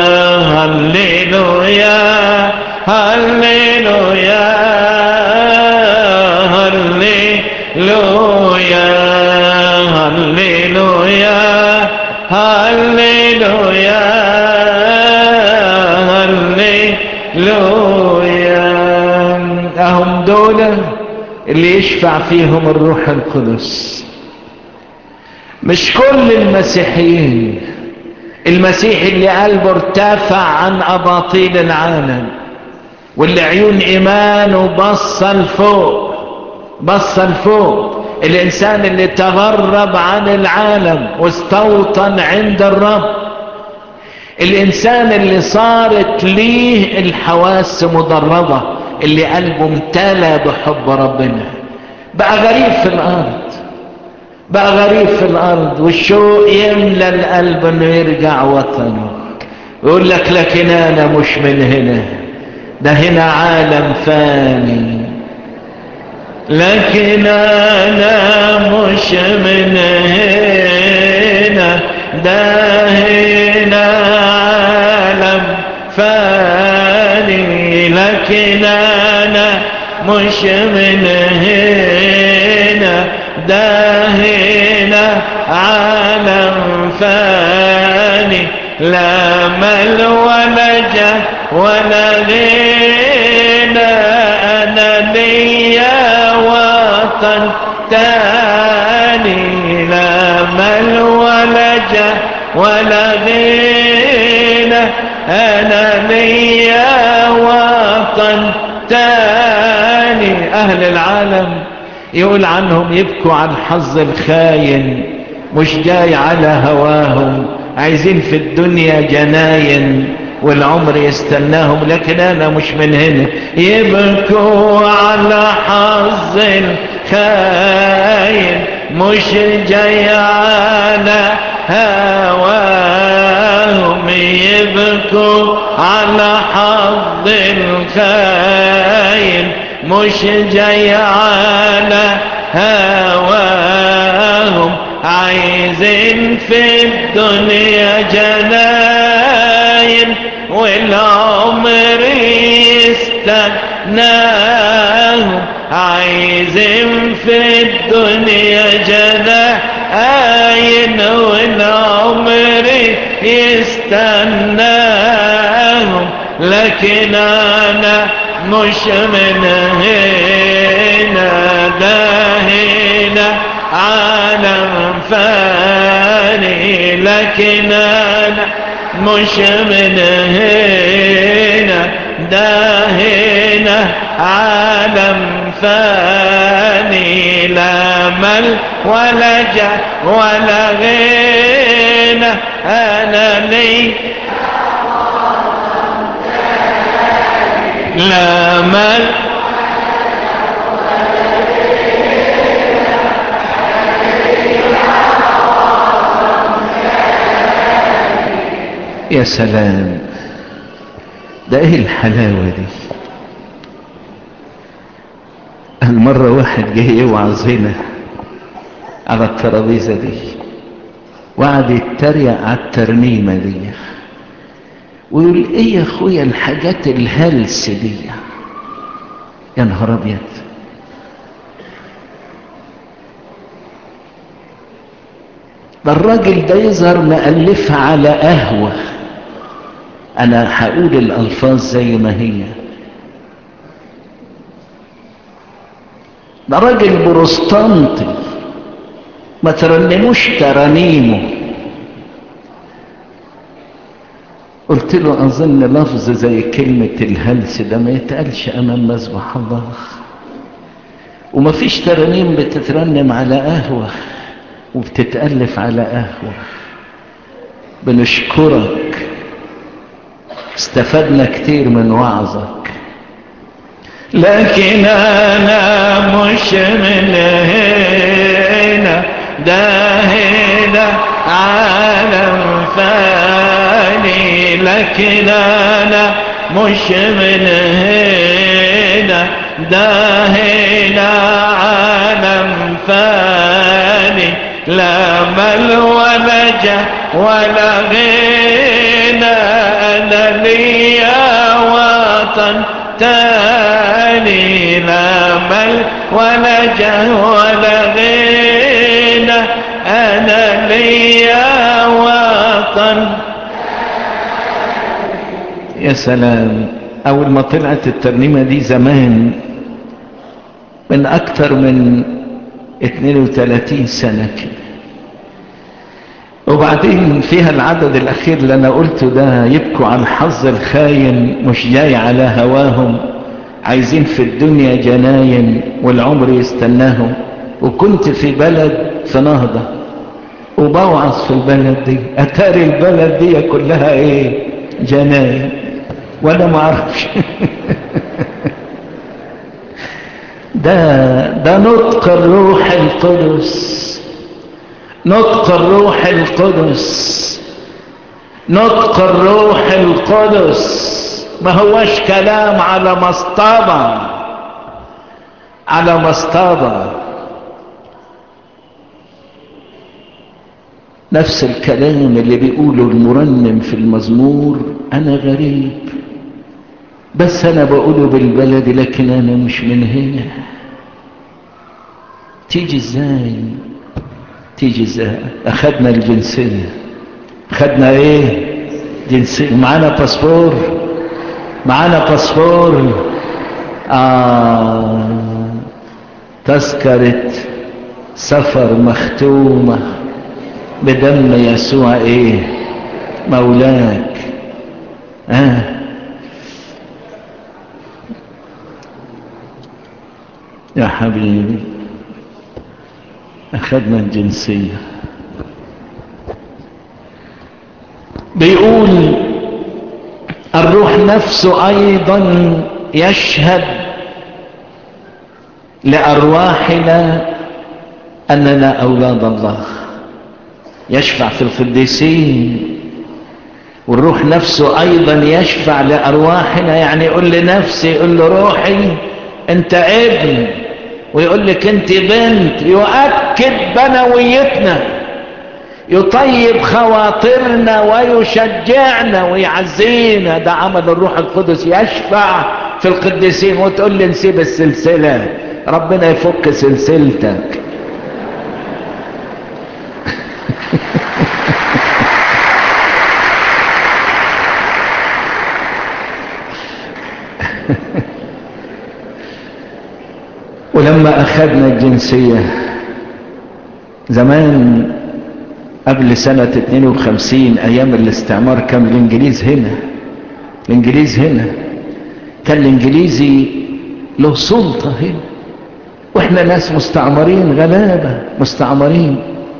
هللويا هللويا هللويا هللويا هللويا هللويا اهم دول اللي يشفع فيهم الروح القدس مش كل المسيحيين المسيح اللي قلبه ارتفع عن اباطيل العالم واللي عيون ايمانه بص لفوق بص لفوق الانسان اللي تغرب عن العالم واستوطن عند الرب الانسان اللي صارت ليه الحواس مدربة اللي قلبه امتلى بحب ربنا بقى غريب في الارض بقى غريب في الارض والشوق يملى القلب انه يرجع وطنه يقول لك لكن انا مش من هنا ده هنا عالم فاني لكن انا مش من هنا ده هنا عالم فاني لكن انا مش من هنا ده هنا عالم فاني لا مل ولا جه ولا غنى انا ليا وطن تاني لا مل ولا جه ولا غنى انا ليا وطن تاني اهل العالم يقول عنهم يبكوا عن حظ الخاين مش جاي على هواهم عايزين في الدنيا جناين والعمر يستناهم لكن انا مش من هنا يبكوا على حظ الخاين مش جاي على هواهم يبكوا على حظ الخاين مش جاي على هواهم عايزين في الدنيا جناين والعمر يستناهم عايزين في الدنيا جناين والعمر يستناهم لكن انا مش من هنا ده هنا عالم فاني لكن انا مش من هنا ده هنا عالم فاني لا مل ولا جه ولا غنى انا لي لا مل يا سلام ده ايه الحلاوة دي المرة واحد جه يوعظ هنا على الترابيزة دي وقعد يتريق على الترنيمة دي ويقول ايه يا اخويا الحاجات الهلس دي يا نهار ابيض ده الراجل ده يظهر مألفها على قهوة انا هقول الالفاظ زي ما هي ده راجل بروستانتي ما ترنموش ترانيمه قلت له اظن لفظ زي كلمة الهلس ده ما يتقالش امام مذبح الله وما فيش ترانيم بتترنم على قهوة وبتتألف على قهوة بنشكرك استفدنا كتير من وعظك لكن انا مش من هنا ده هنا عالم فاني لكن انا مش من هنا ده هنا عالم فاني لا مل ولا جه ولا غنى انا ليا وطن تاني لا مل ولا جه ولا غنى انا ليا وطن يا سلام اول ما طلعت الترنيمة دي زمان من اكتر من 32 سنة كده وبعدين فيها العدد الاخير اللي انا قلته ده يبكوا عن حظ الخاين مش جاي على هواهم عايزين في الدنيا جناين والعمر يستناهم وكنت في بلد في نهضة وبوعظ في البلد دي اتاري البلد دي كلها ايه جناين وانا ما اعرفش ده ده نطق الروح القدس نطق الروح القدس نطق الروح القدس ما هوش كلام على مصطبة على مصطبة نفس الكلام اللي بيقوله المرنم في المزمور انا غريب بس انا بقوله بالبلد لكن انا مش من هنا تيجي ازاي تيجي ازاي اخدنا الجنسية اخدنا ايه جنسية معانا باسبور معانا باسبور آه تذكرة سفر مختومة بدم يسوع ايه مولاك آه يا حبيبي أخذنا الجنسية بيقول الروح نفسه أيضا يشهد لأرواحنا أننا أولاد الله يشفع في القديسين والروح نفسه أيضا يشفع لأرواحنا يعني يقول لنفسي يقول له روحي أنت ابن ويقول لك أنت بنت يؤكد بنويتنا يطيب خواطرنا ويشجعنا ويعزينا ده عمل الروح القدس يشفع في القديسين وتقول لي نسيب السلسلة ربنا يفك سلسلتك ولما أخذنا الجنسية زمان قبل سنة 52 أيام الاستعمار كان الإنجليز هنا الإنجليز هنا كان الإنجليزي له سلطة هنا وإحنا ناس مستعمرين غلابة مستعمرين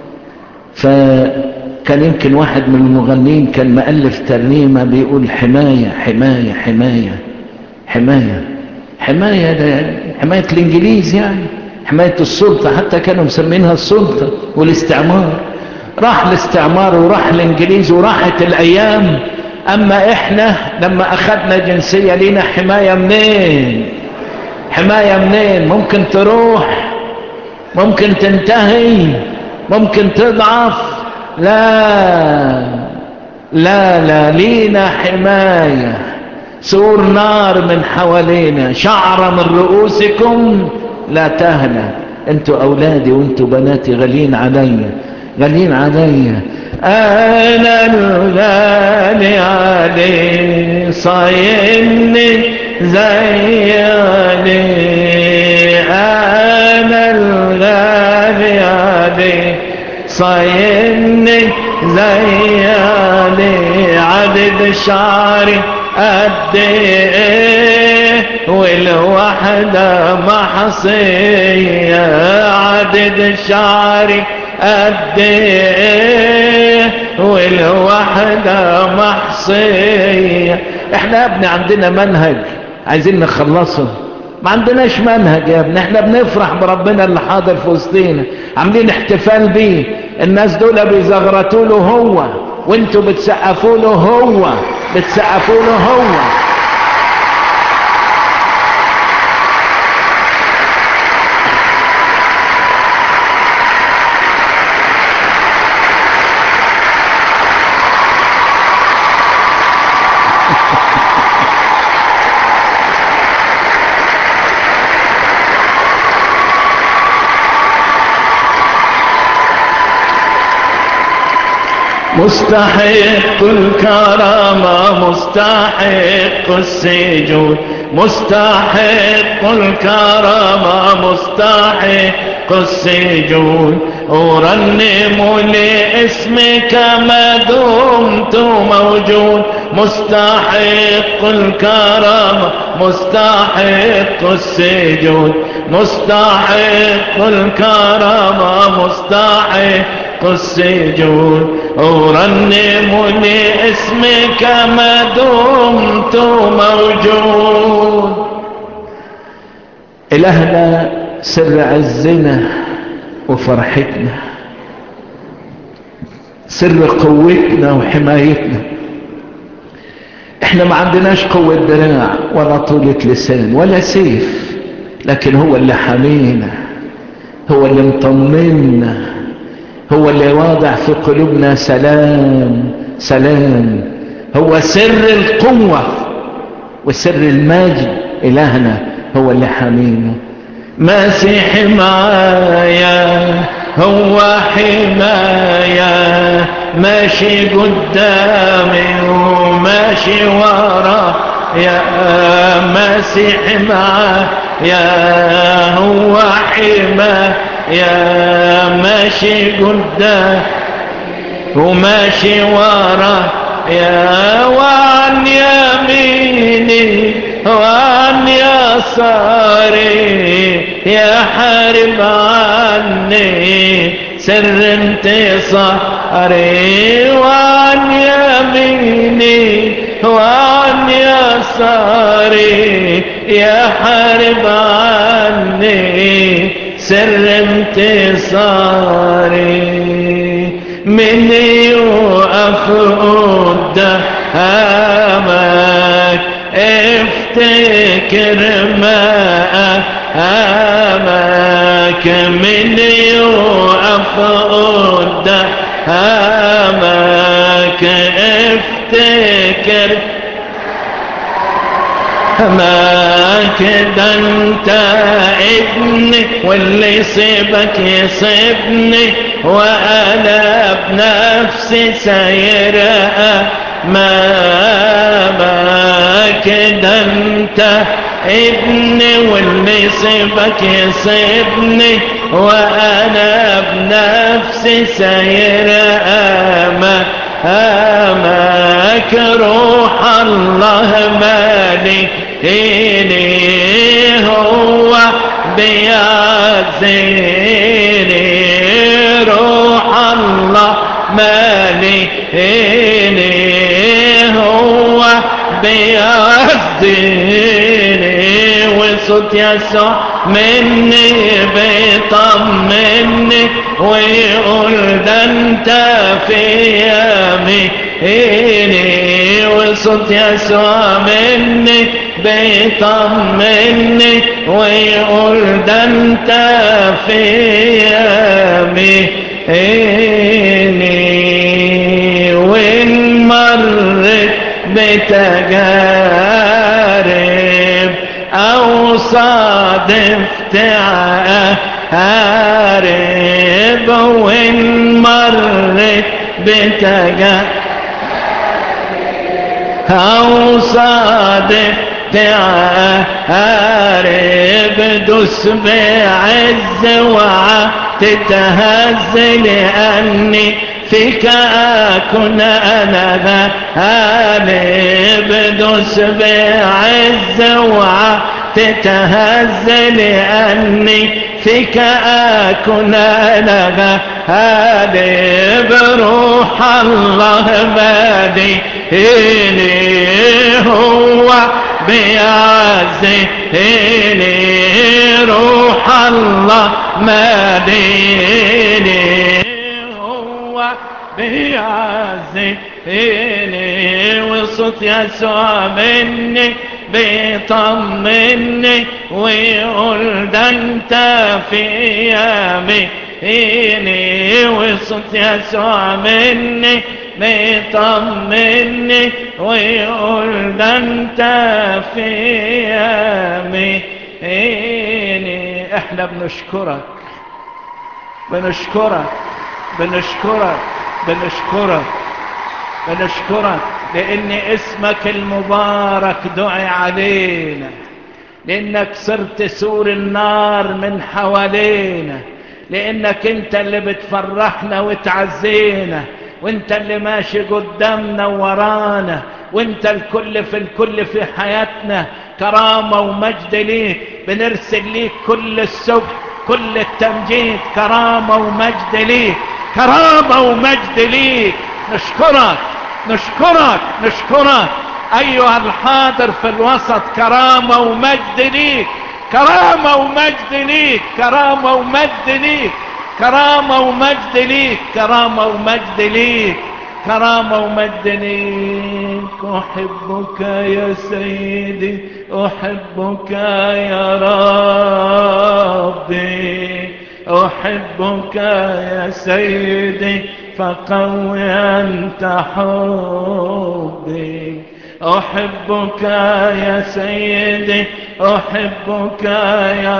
فكان يمكن واحد من المغنين كان مؤلف ترنيمة بيقول حماية حماية حماية حماية حماية ده حماية الإنجليز يعني حماية السلطة حتى كانوا مسمينها السلطة والاستعمار راح الاستعمار وراح الإنجليز وراحت الأيام أما إحنا لما أخذنا جنسية لينا حماية منين حماية منين ممكن تروح ممكن تنتهي ممكن تضعف لا لا لا لينا حماية سور نار من حوالينا شعر من رؤوسكم لا تهنى انتوا اولادي وانتوا بناتي غاليين عليا غاليين عليا انا الغالي علي صايمني زي علي انا الغالي علي صايمني زي علي عدد شعري قد ايه والوحدة محصية عدد شعري قد ايه والوحدة محصية احنا يا ابني عندنا منهج عايزين نخلصه ما عندناش منهج يا ابني احنا بنفرح بربنا اللي حاضر في وسطينا عاملين احتفال بيه الناس دول بيزغرتوا له هو وانتوا بتسقفوا له هو بتسقفوا له هو مستحق الكرامة مستحق السجود مستحق الكرامة مستحق السجود أرنم لاسمك ما دمت موجود مستحق الكرامة مستحق السجود مستحق الكرامة مستحق السجود أرنم لاسمك ما دمت موجود إلهنا سر عزنا وفرحتنا سر قوتنا وحمايتنا احنا ما عندناش قوة دراع ولا طولة لسان ولا سيف لكن هو اللي حمينا هو اللي مطمنا هو اللي واضع في قلوبنا سلام سلام هو سر القوة وسر المجد إلهنا هو اللي حمينا مسيح معايا هو حماية ماشي قدامي وماشي ورا يا مسيح معايا هو حماية ماشي قدام وماشي ورا يا وعن يميني وعن يساري يا حارب عني سر انتصاري وعن يميني وعن يساري يا حارب عني سر انتصاري من يوقف قدامك افتكر ما أمامك من يوقف قدامك افتكر ما كده انت ابني واللي يصيبك يصيبني وانا بنفسي سيرها ما ما كده انت ابني واللي يصيبك يصيبني وانا بنفسي سيرها ما اماك روح الله مالي إلي هو بيعزيني روح الله مالي إلي هو بيعزيني وصوت يسوع مني بيطمني ويقول ده انت في يميني وصوت يسوع مني بيطمني ويقول ده انت في يميني وان مرت بتجارب او صادفت عارب وان مرت بتجارب او صادفت عارب دوس بعز وعا تتهز لأني فيك أكون أنا ذا هالب دوس بعز وعا تتهز لأني فيك أكون أنا ذا هالب روح الله بادي إلي هو بيعزيني روح الله مديني هو بيعزيني وصوت يسوع مني بيطمني ويقول ده انت في يميني وصوت يسوع مني بيطمني ويقول ده انت في يميني احنا بنشكرك بنشكرك بنشكرك بنشكرك بنشكرك لان اسمك المبارك دعي علينا لانك صرت سور النار من حوالينا لانك انت اللي بتفرحنا وتعزينا وانت اللي ماشي قدامنا وورانا وانت الكل في الكل في حياتنا كرامة ومجد ليك بنرسل ليك كل السبح كل التمجيد كرامة ومجد ليك كرامة ومجد ليك نشكرك نشكرك نشكرك أيها الحاضر في الوسط كرامة ومجد ليك كرامة ومجد ليك كرامة ومجد ليك كرامة ومجد ليك كرامة ومجد ليك كرامة ومجد ليك أحبك يا سيدي أحبك يا ربي أحبك يا سيدي فقوي أنت حبي أحبك يا سيدي أحبك يا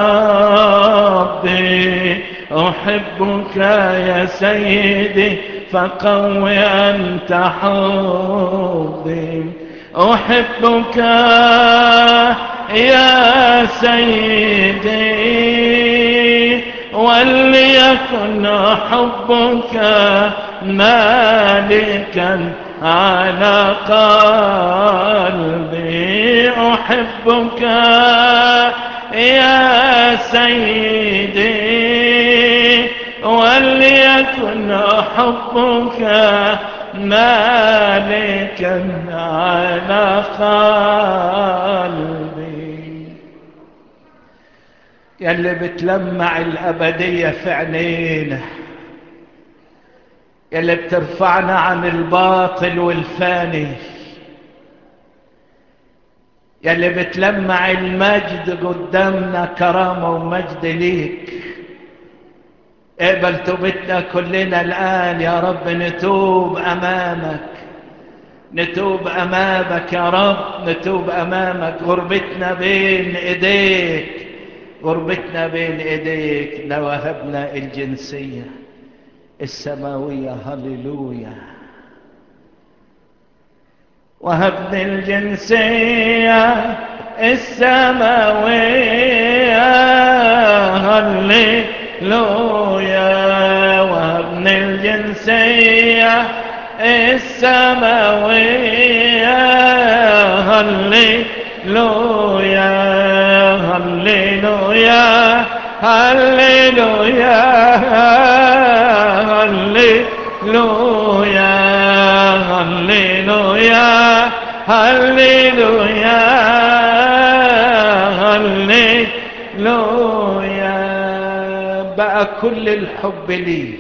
ربي أحبك يا سيدي فقوي أنت حبي أحبك يا سيدي وليكن حبك مالكا على قلبي أحبك يا سيدي وليكن حبك مالكا على قلبي يلي بتلمع الأبدية في عينينا يلي بترفعنا عن الباطل والفاني يلي بتلمع المجد قدامنا كرامة ومجد ليك اقبل توبتنا كلنا الآن يا رب نتوب أمامك نتوب أمامك يا رب نتوب أمامك غربتنا بين إيديك غربتنا بين إيديك لو وهبنا الجنسية السماوية هللويا وهبني الجنسية السماوية هللويا وهبني الجنسية السماوية هللويا هللويا هللويا هللويا هللويا هللويا هللويا بقى كل الحب لي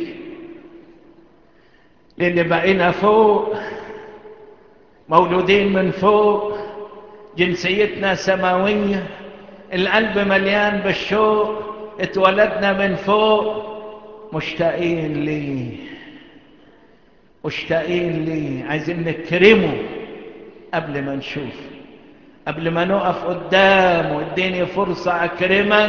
لان بقينا فوق مولودين من فوق جنسيتنا سماويه القلب مليان بالشوق اتولدنا من فوق مشتاقين ليه مشتاقين ليه عايزين نكرمه قبل ما نشوف قبل ما نقف قدامه اديني فرصة اكرمك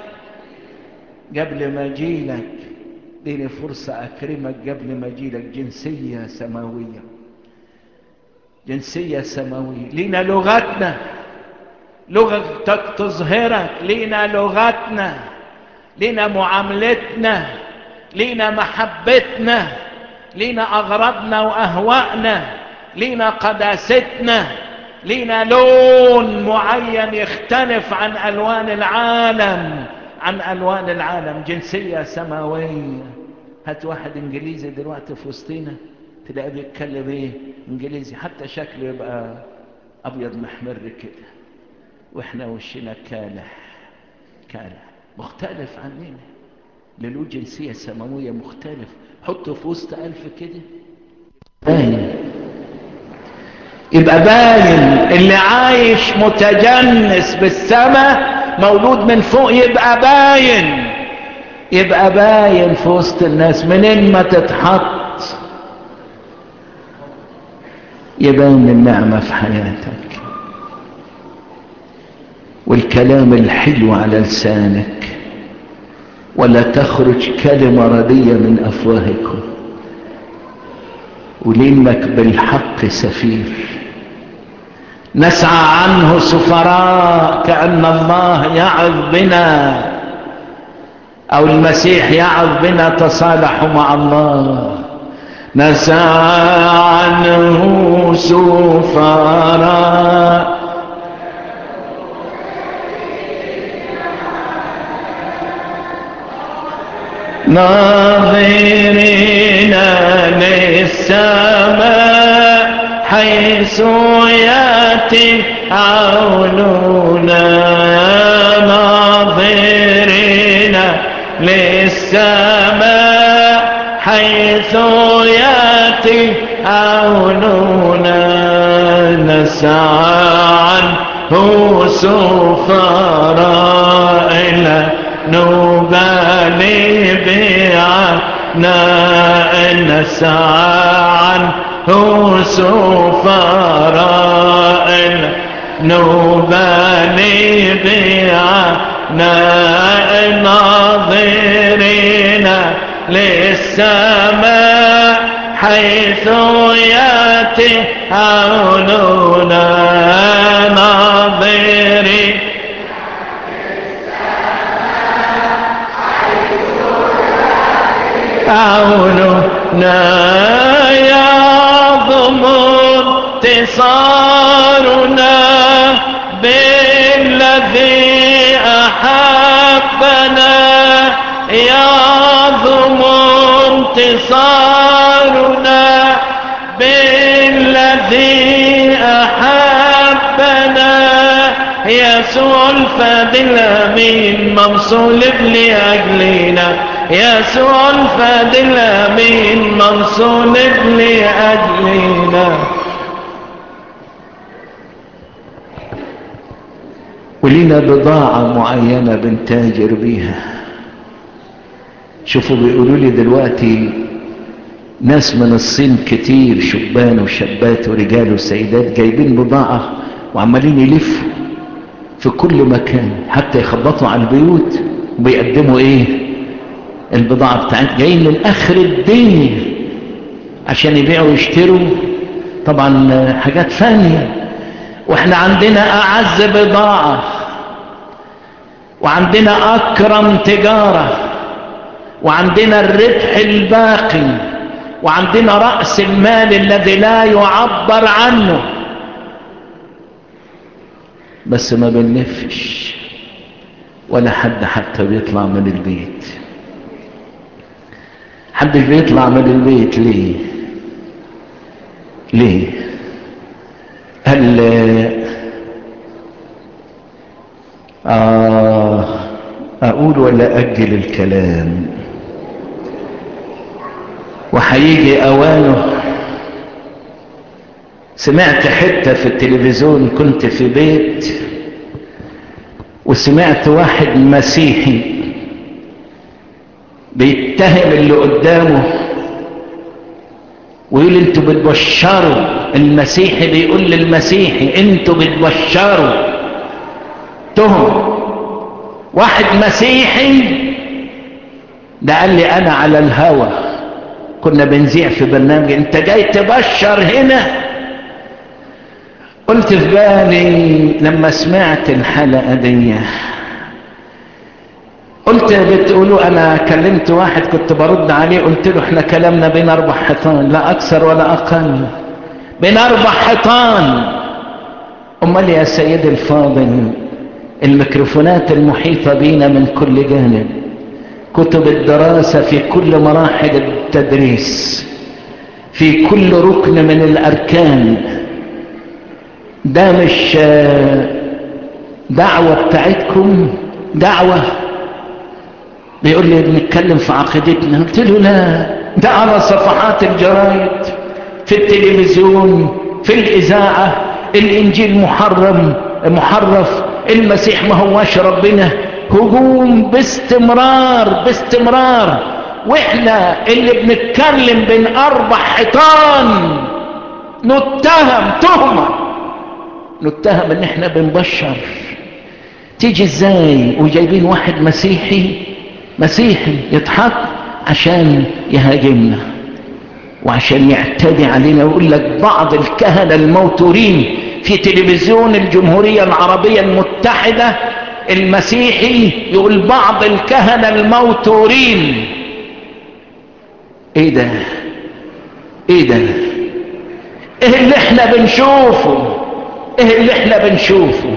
قبل ما اجيلك اديني فرصة اكرمك قبل ما اجيلك جنسية سماوية جنسية سماوية لينا لغتنا لغتك تظهرك لينا لغتنا لينا معاملتنا لينا محبتنا لينا أغراضنا وأهوائنا لينا قداستنا لينا لون معين يختلف عن ألوان العالم عن ألوان العالم جنسية سماوية هات واحد إنجليزي دلوقتي في وسطينا تلاقيه بيتكلم إيه إنجليزي حتى شكله يبقى أبيض محمر كده وإحنا وشنا كالح كالح مختلف عننا له جنسية سماوية مختلف حطه في وسط ألف كده باين يبقى باين اللي عايش متجنس بالسماء مولود من فوق يبقى باين يبقى باين في وسط الناس منين ما تتحط يبان النعمة في حياتك والكلام الحلو على لسانك ولا تخرج كلمة ردية من أفواهكم ولينك بالحق سفير نسعى عنه سفراء كأن الله يعظ بنا أو المسيح يعظ بنا تصالحوا مع الله نسعى عنه سفراء ناظرين للسماء حيث ياتي عوننا ناظرين للسماء حيث ياتي عوننا نسعى عنه سفراء إلى نبالي بعنا نسعى عنه سفراء نبالي بعنا ناظرين للسماء حيث ياتي عوننا ناظرين عوننا يعظم انتصارنا بالذي أحبنا يعظم انتصارنا بالذي أحبنا يسوع الفادل من منصلب لأجلنا يسوع الفادل من منصلب لأجلنا ولينا بضاعة معينة بنتاجر بيها شوفوا بيقولوا لي دلوقتي ناس من الصين كتير شبان وشابات ورجال وسيدات جايبين بضاعة وعمالين يلفوا في كل مكان حتى يخبطوا على البيوت وبيقدموا ايه البضاعة بتاعت جايين من اخر الدنيا عشان يبيعوا ويشتروا طبعا حاجات فانية واحنا عندنا اعز بضاعة وعندنا اكرم تجارة وعندنا الربح الباقي وعندنا رأس المال الذي لا يعبر عنه بس ما بنلفش ولا حد حتى بيطلع من البيت حدش بيطلع من البيت ليه ليه هل آه أقول ولا أجل الكلام وهيجي أوانه سمعت حتة في التلفزيون كنت في بيت وسمعت واحد مسيحي بيتهم اللي قدامه ويقول انتوا بتبشروا المسيحي بيقول للمسيحي انتوا بتبشروا تهم واحد مسيحي ده قال لي انا على الهوى كنا بنذيع في برنامج انت جاي تبشر هنا قلت في بالي لما سمعت الحلقة دي قلت بتقولوا انا كلمت واحد كنت برد عليه قلت له احنا كلامنا بين اربع حيطان لا اكثر ولا اقل بين اربع حيطان امال يا سيدي الفاضل الميكروفونات المحيطة بينا من كل جانب كتب الدراسة في كل مراحل التدريس في كل ركن من الاركان ده مش دعوة بتاعتكم دعوة بيقول لي بنتكلم في عقيدتنا قلت له لا ده على صفحات الجرايد في التلفزيون في الإذاعة الإنجيل محرم محرف المسيح ما هواش ربنا هجوم باستمرار باستمرار واحنا اللي بنتكلم بين اربع حيطان نتهم تهمه نتهم ان احنا بنبشر تيجي ازاي وجايبين واحد مسيحي مسيحي يضحك عشان يهاجمنا وعشان يعتدي علينا ويقول لك بعض الكهنة الموتورين في تلفزيون الجمهورية العربية المتحدة المسيحي يقول بعض الكهنة الموتورين ايه ده ايه ده ايه اللي احنا بنشوفه ايه اللي احنا بنشوفه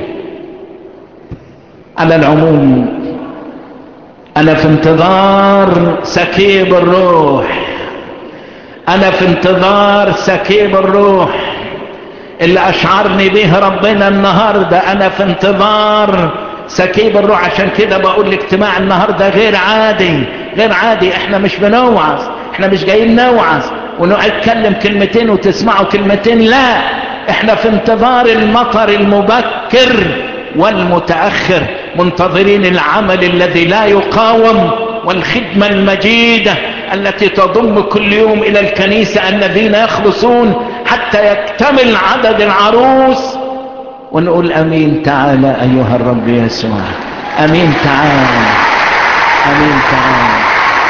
على العموم انا في انتظار سكيب الروح انا في انتظار سكيب الروح اللي اشعرني به ربنا النهاردة انا في انتظار سكيب الروح عشان كده بقول الاجتماع النهاردة غير عادي غير عادي احنا مش بنوعظ احنا مش جايين نوعظ ونتكلم كلمتين وتسمعوا كلمتين لا احنا في انتظار المطر المبكر والمتأخر منتظرين العمل الذي لا يقاوم والخدمة المجيدة التي تضم كل يوم الى الكنيسة الذين يخلصون حتى يكتمل عدد العروس ونقول امين تعالى ايها الرب يسوع امين تعالى امين تعالى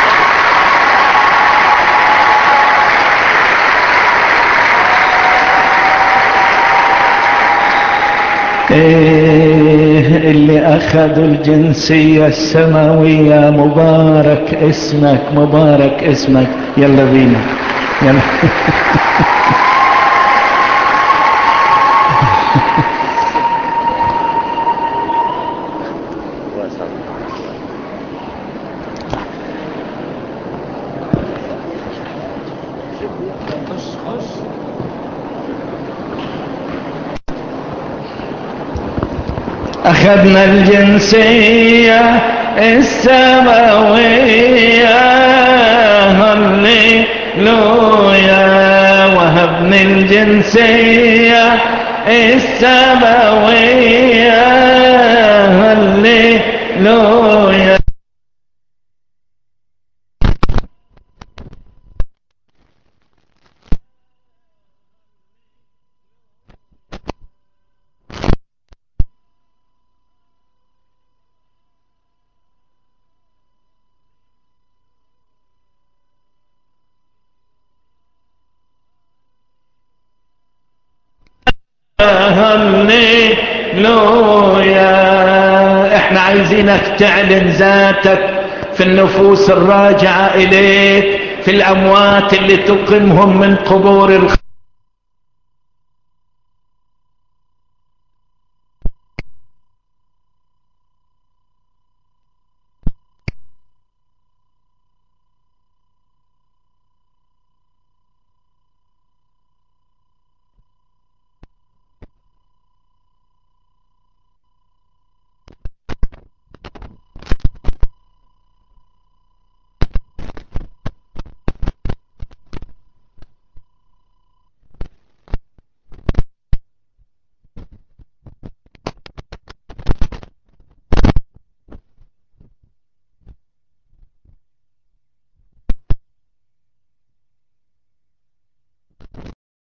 ايه اللي اخذوا الجنسية السماوية مبارك اسمك مبارك اسمك يلا بينا يلا أخذنا الجنسية السماوية هللويا وهبني الجنسية السماوية هللويا هللويا احنا عايزينك تعلن ذاتك في النفوس الراجعة اليك في الاموات اللي تقمهم من قبور الخ...